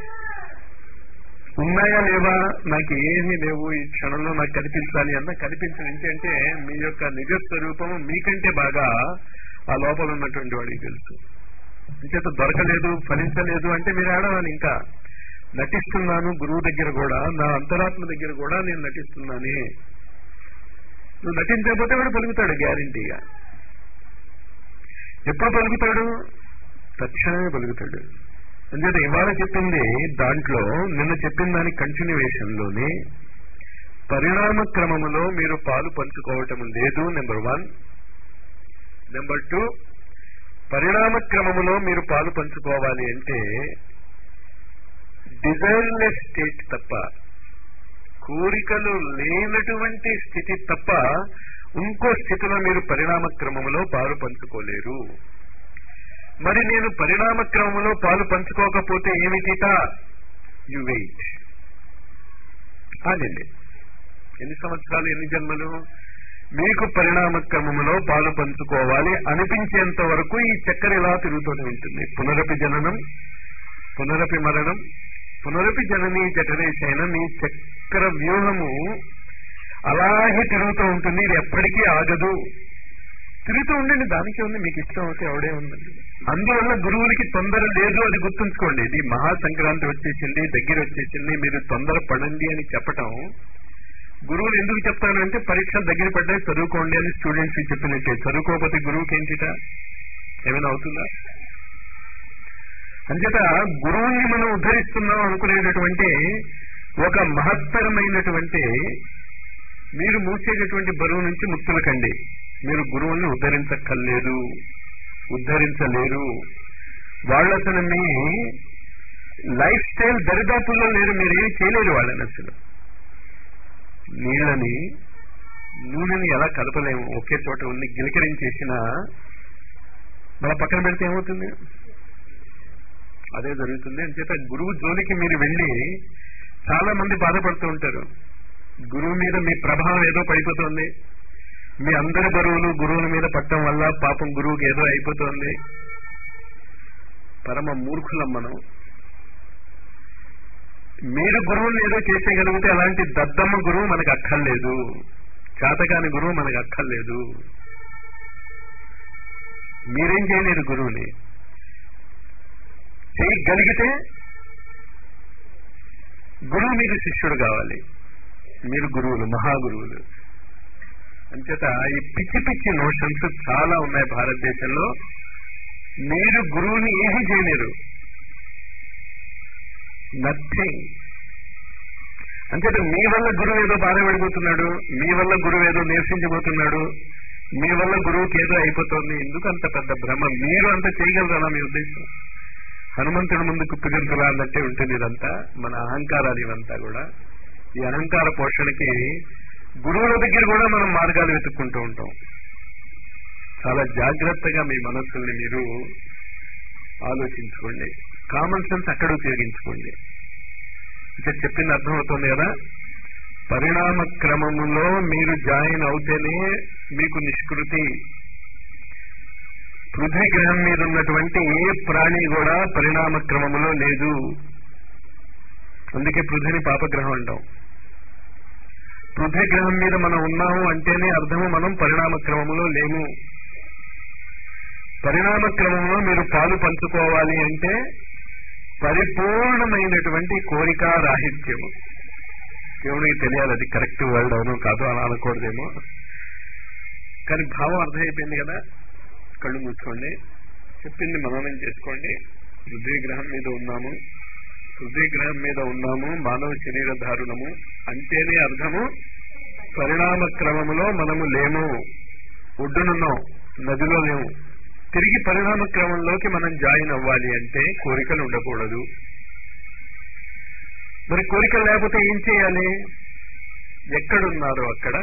ఉన్నాయా లేవా నాకు ఏమీ లేవు ఈ క్షణంలో నాకు కనిపించాలి అన్న కనిపించడం ఏంటంటే మీ యొక్క నిజ స్వరూపం మీకంటే బాగా ఆ లోపల ఉన్నటువంటి వాడికి తెలుసు ఇంకేత దొరకలేదు ఫలించలేదు అంటే మీరు ఆడవాలి ఇంకా నటిస్తున్నాను గురువు దగ్గర కూడా నా అంతరాత్మ దగ్గర కూడా నేను నటిస్తున్నానే నువ్వు నటించకపోతే వాడు పలుకుతాడు గ్యారంటీగా ఎప్పుడు పలుకుతాడు తక్షణమే పలుకుతాడు ఎందుకంటే ఇవాళ చెప్పింది దాంట్లో నిన్న చెప్పిన దాని కంటిన్యూవేషన్ లోనే పరిణామ క్రమములో మీరు పాలు పంచుకోవటం లేదు నెంబర్ వన్ నెంబర్ టూ పరిణామ క్రమములో మీరు పాలు పంచుకోవాలి అంటే డిజైర్లెస్ స్టేట్ తప్ప కోరికలు లేనటువంటి స్థితి తప్ప ఇంకో స్థితిలో మీరు పరిణామ క్రమములో పాలు పంచుకోలేరు మరి నేను పరిణామ క్రమంలో పాలు పంచుకోకపోతే ఏమిటిట యు వెయిట్ ఆగండి ఎన్ని సంవత్సరాలు ఎన్ని జన్మలు మీకు పరిణామ క్రమములో పాలు పంచుకోవాలి అనిపించేంత వరకు ఈ చక్కెర ఇలా తిరుగుతూనే ఉంటుంది పునరపి జననం పునరపి మరణం పునరపి జనని జఠరేశైన మీ చక్ర వ్యూహము అలాగే తిరుగుతూ ఉంటుంది ఇది ఎప్పటికీ ఆగదు తిరుగుతూ ఉండండి దానికి ఉంది మీకు ఇష్టం అయితే ఎవడే ఉందండి అందువల్ల గురువులకి తొందర లేదు అది గుర్తుంచుకోండి ఇది మహా సంక్రాంతి వచ్చేసింది దగ్గర వచ్చేసింది మీరు తొందర పడండి అని చెప్పటం గురువులు ఎందుకు చెప్తానంటే పరీక్షలు దగ్గర పడ్డాయి చదువుకోండి అని స్టూడెంట్స్ కి చెప్పినట్టే చదువుకోకపోతే గురువుకి ఏంటిట ఏమైనా అవుతుందా అంచేత గురువుల్ని మనం ఉద్ధరిస్తున్నాం అనుకునేటటువంటి ఒక మహత్తరమైనటువంటి మీరు మూసేటటువంటి బరువు నుంచి ముక్తుల కండి మీరు గురువుల్ని ఉద్ధరించక్కర్లేదు ఉద్ధరించలేరు వాళ్ళు అసలు మీ లైఫ్ స్టైల్ దరిదాపుల్లో లేరు మీరు ఏం చేయలేరు వాళ్ళని అసలు నీళ్ళని నూనెని ఎలా కలపలేము ఒకే చోట ఉండి గిలికరించేసిన మన పక్కన పెడితే ఏమవుతుంది అదే జరుగుతుంది అని చేత గురువు జోలికి మీరు వెళ్ళి చాలా మంది బాధపడుతూ ఉంటారు గురువు మీద మీ ప్రభావం ఏదో పడిపోతుంది మీ అందరి బరువులు గురువుల మీద పట్టడం వల్ల పాపం గురువుకి ఏదో అయిపోతుంది పరమ మూర్ఖులం మనం మీరు గురువుని ఏదో చేసేయగలిగితే అలాంటి దద్దమ్మ గురువు మనకు అక్కర్లేదు చేతకాని గురువు మనకు అక్కర్లేదు మీరేం చేయలేరు గురువుని చేయగలిగితే గురువు మీకు శిష్యుడు కావాలి మీరు గురువులు మహాగురువులు అంచేత ఈ పిచ్చి పిచ్చి నోషన్స్ చాలా ఉన్నాయి భారతదేశంలో మీరు గురువుని ఏమీ చేయలేరు నథింగ్ అంచేత మీ వల్ల గురువు ఏదో బాధపడిపోతున్నాడు మీ వల్ల గురువు ఏదో నిరసించబోతున్నాడు మీ వల్ల గురువుకి ఏదో అయిపోతుంది ఎందుకు అంత పెద్ద భ్రమ మీరు అంత చేయగలరా మీ ఉద్దేశం హనుమంతుడి ముందు కుప్పిగంతులా అన్నట్టే ఉంటుంది ఇదంతా మన అహంకారాలు ఇవంతా కూడా ఈ అహంకార పోషణకి గురువుల దగ్గర కూడా మనం మార్గాలు వెతుక్కుంటూ ఉంటాం చాలా జాగ్రత్తగా మీ మనస్సుల్ని మీరు ఆలోచించుకోండి కామన్ సెన్స్ అక్కడ ఉపయోగించుకోండి ఇంకా చెప్పింది అర్థమవుతుంది కదా పరిణామ క్రమములో మీరు జాయిన్ అవుతేనే మీకు నిష్కృతి పృథ్వీ గ్రహం మీద ఉన్నటువంటి ఏ ప్రాణి కూడా పరిణామ క్రమములో లేదు అందుకే పృథ్వీని పాపగ్రహం అంటాం పృథ్వీ గ్రహం మీద మనం ఉన్నాము అంటేనే అర్థము మనం పరిణామ క్రమములో లేము పరిణామ క్రమంలో మీరు పాలు పంచుకోవాలి అంటే పరిపూర్ణమైనటువంటి కోరిక రాహిత్యము దేవుడికి తెలియాలి అది కరెక్ట్ వర్డ్ అవును కాదు అలా అనకూడదేమో కానీ భావం అర్థమైపోయింది కదా కళ్ళు మూసుకోండి చెప్పింది మననం చేసుకోండి పృథ్వీ గ్రహం మీద ఉన్నాము పృథ్వీ గ్రహం మీద ఉన్నాము మానవ శరీర ధారుణము అంటేనే అర్థము పరిణామ క్రమములో మనము లేము ఒడ్డునున్నాం నదిలో లేము తిరిగి పరిణామ క్రమంలోకి మనం జాయిన్ అవ్వాలి అంటే కోరికలు ఉండకూడదు మరి కోరికలు లేకపోతే ఏం చేయాలి ఎక్కడున్నారో అక్కడ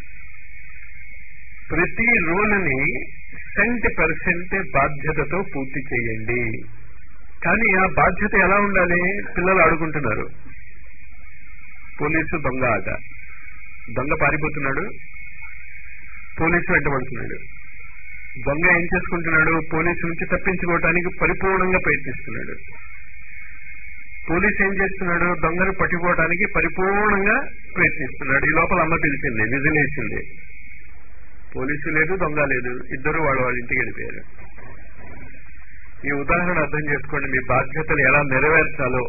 ప్రతి రోలుని సెంట్ పర్సెంట్ బాధ్యతతో పూర్తి చేయండి కానీ ఆ బాధ్యత ఎలా ఉండాలి పిల్లలు ఆడుకుంటున్నారు పోలీసు దొంగ ఆట దొంగ పారిపోతున్నాడు పోలీసు వెంటబడుతున్నాడు దొంగ ఏం చేసుకుంటున్నాడు పోలీసు నుంచి తప్పించుకోవటానికి పరిపూర్ణంగా ప్రయత్నిస్తున్నాడు పోలీస్ ఏం చేస్తున్నాడు దొంగను పట్టుకోవడానికి పరిపూర్ణంగా ప్రయత్నిస్తున్నాడు ఈ లోపల అమ్మ పిలిచింది విజిలేసింది పోలీసు లేదు దొంగ లేదు ఇద్దరు వాళ్ళ వాళ్ళ ఇంటికి వెళ్ళిపోయారు ఈ ఉదాహరణ అర్థం చేసుకోండి మీ బాధ్యతలు ఎలా నెరవేర్చాలో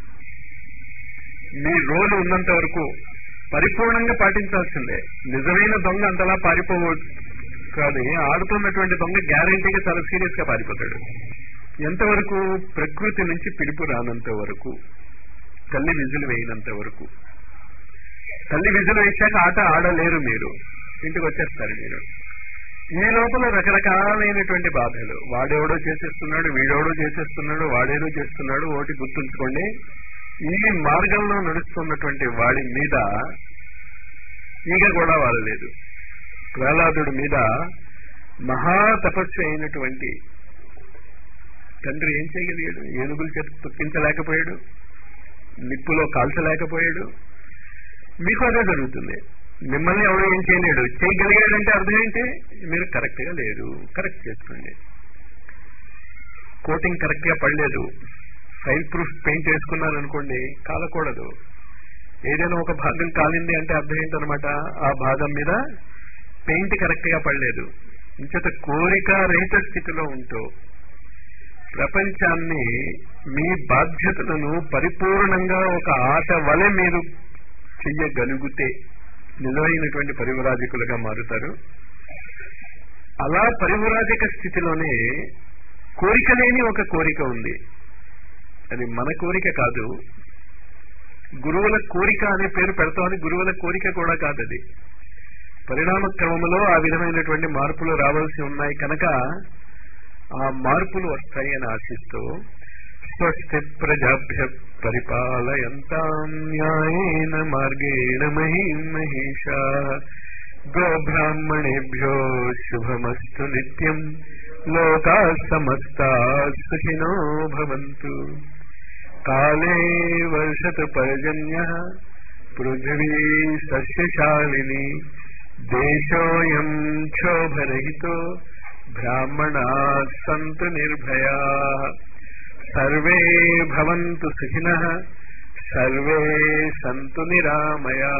మీ రోలు ఉన్నంత వరకు పరిపూర్ణంగా పాటించాల్సిందే నిజమైన దొంగ అంతలా పారిపోవచ్చు కానీ ఆడుతున్నటువంటి దొంగ గ్యారంటీగా చాలా సీరియస్ గా పారిపోతాడు ఎంతవరకు ప్రకృతి నుంచి పిలుపు రానంత వరకు తల్లి విజులు వేయనంత వరకు తల్లి విజులు వేశాక ఆట ఆడలేరు మీరు ఇంటికి వచ్చేస్తారు మీరు ఈ లోపల రకరకాలైనటువంటి బాధలు వాడెవడో చేసేస్తున్నాడు వీడెవడో చేసేస్తున్నాడు వాడేదో చేస్తున్నాడు ఒకటి గుర్తుంచుకోండి ఈ మార్గంలో నడుస్తున్నటువంటి వాడి మీద ఈగ కూడా వాడలేదు ప్రహ్లాదుడి మీద మహా తపస్సు అయినటువంటి తండ్రి ఏం చేయగలిగాడు ఏనుగుల చేత తొక్కించలేకపోయాడు నిప్పులో కాల్చలేకపోయాడు మీకు అదే జరుగుతుంది మిమ్మల్ని ఎవరు ఏం చేయలేడు చేయగలిగాడంటే అర్థం ఏంటి మీరు కరెక్ట్ గా లేరు కరెక్ట్ చేసుకోండి కోటింగ్ కరెక్ట్ గా పడలేదు ఫైల్ ప్రూఫ్ పెయింట్ వేసుకున్నారు అనుకోండి కాలకూడదు ఏదైనా ఒక భాగం కాలింది అంటే అర్థం ఏంటనమాట ఆ భాగం మీద పెయింట్ కరెక్ట్ గా పడలేదు ఇంచేత కోరిక రహిత స్థితిలో ఉంటూ ప్రపంచాన్ని మీ బాధ్యతలను పరిపూర్ణంగా ఒక ఆట వలె మీరు చెయ్యగలిగితే నిజమైనటువంటి పరివరాజకులుగా మారుతారు అలా పరివరాజక స్థితిలోనే కోరిక లేని ఒక కోరిక ఉంది అది మన కోరిక కాదు గురువుల కోరిక అనే పేరు పెడతామని గురువుల కోరిక కూడా కాదు అది పరిణామ క్రమంలో ఆ విధమైనటువంటి మార్పులు రావాల్సి ఉన్నాయి కనుక ఆ మార్పులు వస్తాయి అని ఆశిస్తూ స్వస్తి ప్రజాభ్య పరిపాలయంతాం న్యాయేన మార్గేణ మహిం మహిషా గోబ్రాహ్మణేభ్యో శుభమస్తు నిత్యం లోకా సమస్తా సుఖినో భవంతు కాలే వర్షతు పర్జన్య పృథివీ సస్యశాలిని దేశోయం క్షోభరహితో బ్రాహ్మణా సంతు నిర్భయా సర్వే భవంతు సుఖినః సర్వే సంతు నిరామయా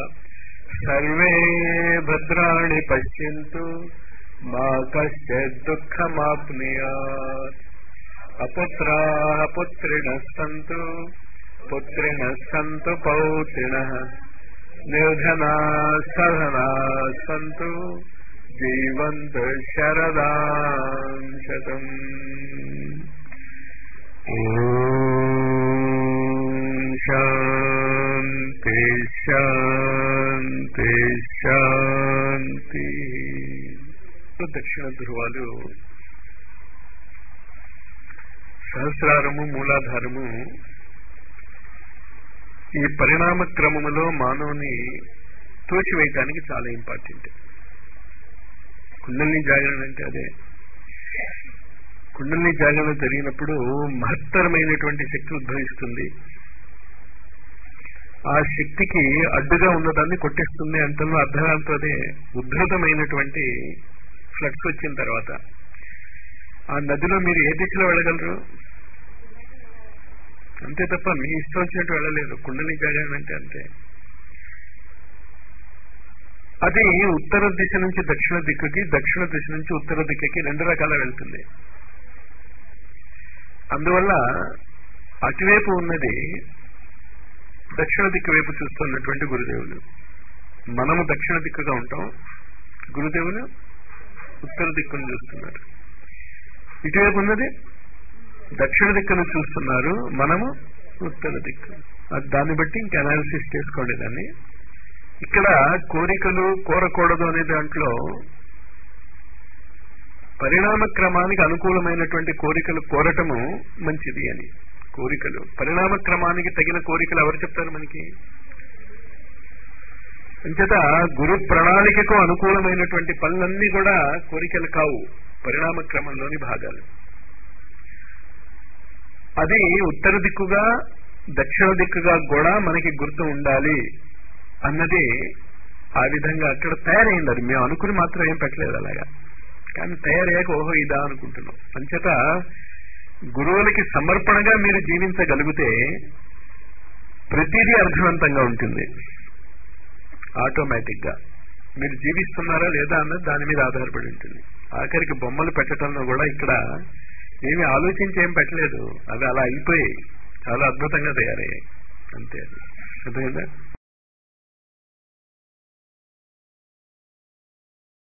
సర్వే భద్రాణి పశ్యంతు మా కశ్చిత్ దుఃఖమాప్నుయాత్ అపుత్రాः పుత్రిణः సन्तు పుత్రిణः సन्तు పౌత్రిణः నిర్ధనాः సధనాः సन्तు జీవంతు శరదాం శతం శాంతి శాంతి శాంతి దక్షిణ ధ్రువాలు సహస్రారము మూలాధారము ఈ పరిణామ క్రమములో మానవుని తోచివేయటానికి చాలా ఇంపార్టెంట్ కుండలిని జాగరణ అంటే అదే కుండలిని జాగరణ జరిగినప్పుడు మహత్తరమైనటువంటి శక్తి ఉద్భవిస్తుంది ఆ శక్తికి అడ్డుగా ఉన్నదాన్ని కొట్టేస్తుంది అంతలో అర్ధరాంతో అదే ఉద్ధృతమైనటువంటి ఫ్లడ్స్ వచ్చిన తర్వాత ఆ నదిలో మీరు ఏ దిశలో వెళ్ళగలరు అంతే తప్ప మీ ఇష్టం వచ్చినట్టు వెళ్ళలేదు కుండలి జాగరణ అంటే అంతే అది ఉత్తర దిశ నుంచి దక్షిణ దిక్కుకి దక్షిణ దిశ నుంచి ఉత్తర దిక్కుకి రెండు రకాల వెళ్తుంది అందువల్ల అటువైపు ఉన్నది దక్షిణ దిక్కు వైపు చూస్తున్నటువంటి గురుదేవులు మనము దక్షిణ దిక్కుగా ఉంటాం గురుదేవులు ఉత్తర దిక్కును చూస్తున్నారు ఇటువైపు ఉన్నది దక్షిణ దిక్కును చూస్తున్నారు మనము ఉత్తర దిక్కు దాన్ని బట్టి ఇంక అనాలిసిస్ చేసుకోండి దాన్ని ఇక్కడ కోరికలు కోరకూడదు అనే దాంట్లో పరిణామ క్రమానికి అనుకూలమైనటువంటి కోరికలు కోరటము మంచిది అని కోరికలు పరిణామ క్రమానికి తగిన కోరికలు ఎవరు చెప్తారు మనకి అంచేత గురు ప్రణాళికకు అనుకూలమైనటువంటి పనులన్నీ కూడా కోరికలు కావు పరిణామ క్రమంలోని భాగాలు అది ఉత్తర దిక్కుగా దక్షిణ దిక్కుగా కూడా మనకి గుర్తు ఉండాలి అన్నది ఆ విధంగా అక్కడ తయారైంది అది మేము అనుకుని మాత్రం ఏం పెట్టలేదు అలాగా కానీ తయారయ్యాక ఓహో ఇదా అనుకుంటున్నాం అంచేత గురువులకి సమర్పణగా మీరు జీవించగలిగితే ప్రతిదీ అర్థవంతంగా ఉంటుంది ఆటోమేటిక్ గా మీరు జీవిస్తున్నారా లేదా అన్నది దాని మీద ఆధారపడి ఉంటుంది ఆఖరికి బొమ్మలు పెట్టడంలో కూడా ఇక్కడ ఏమి ఆలోచించి ఏం పెట్టలేదు అవి అలా అయిపోయాయి చాలా అద్భుతంగా తయారయ్యాయి అంతే అది అర్థమైందా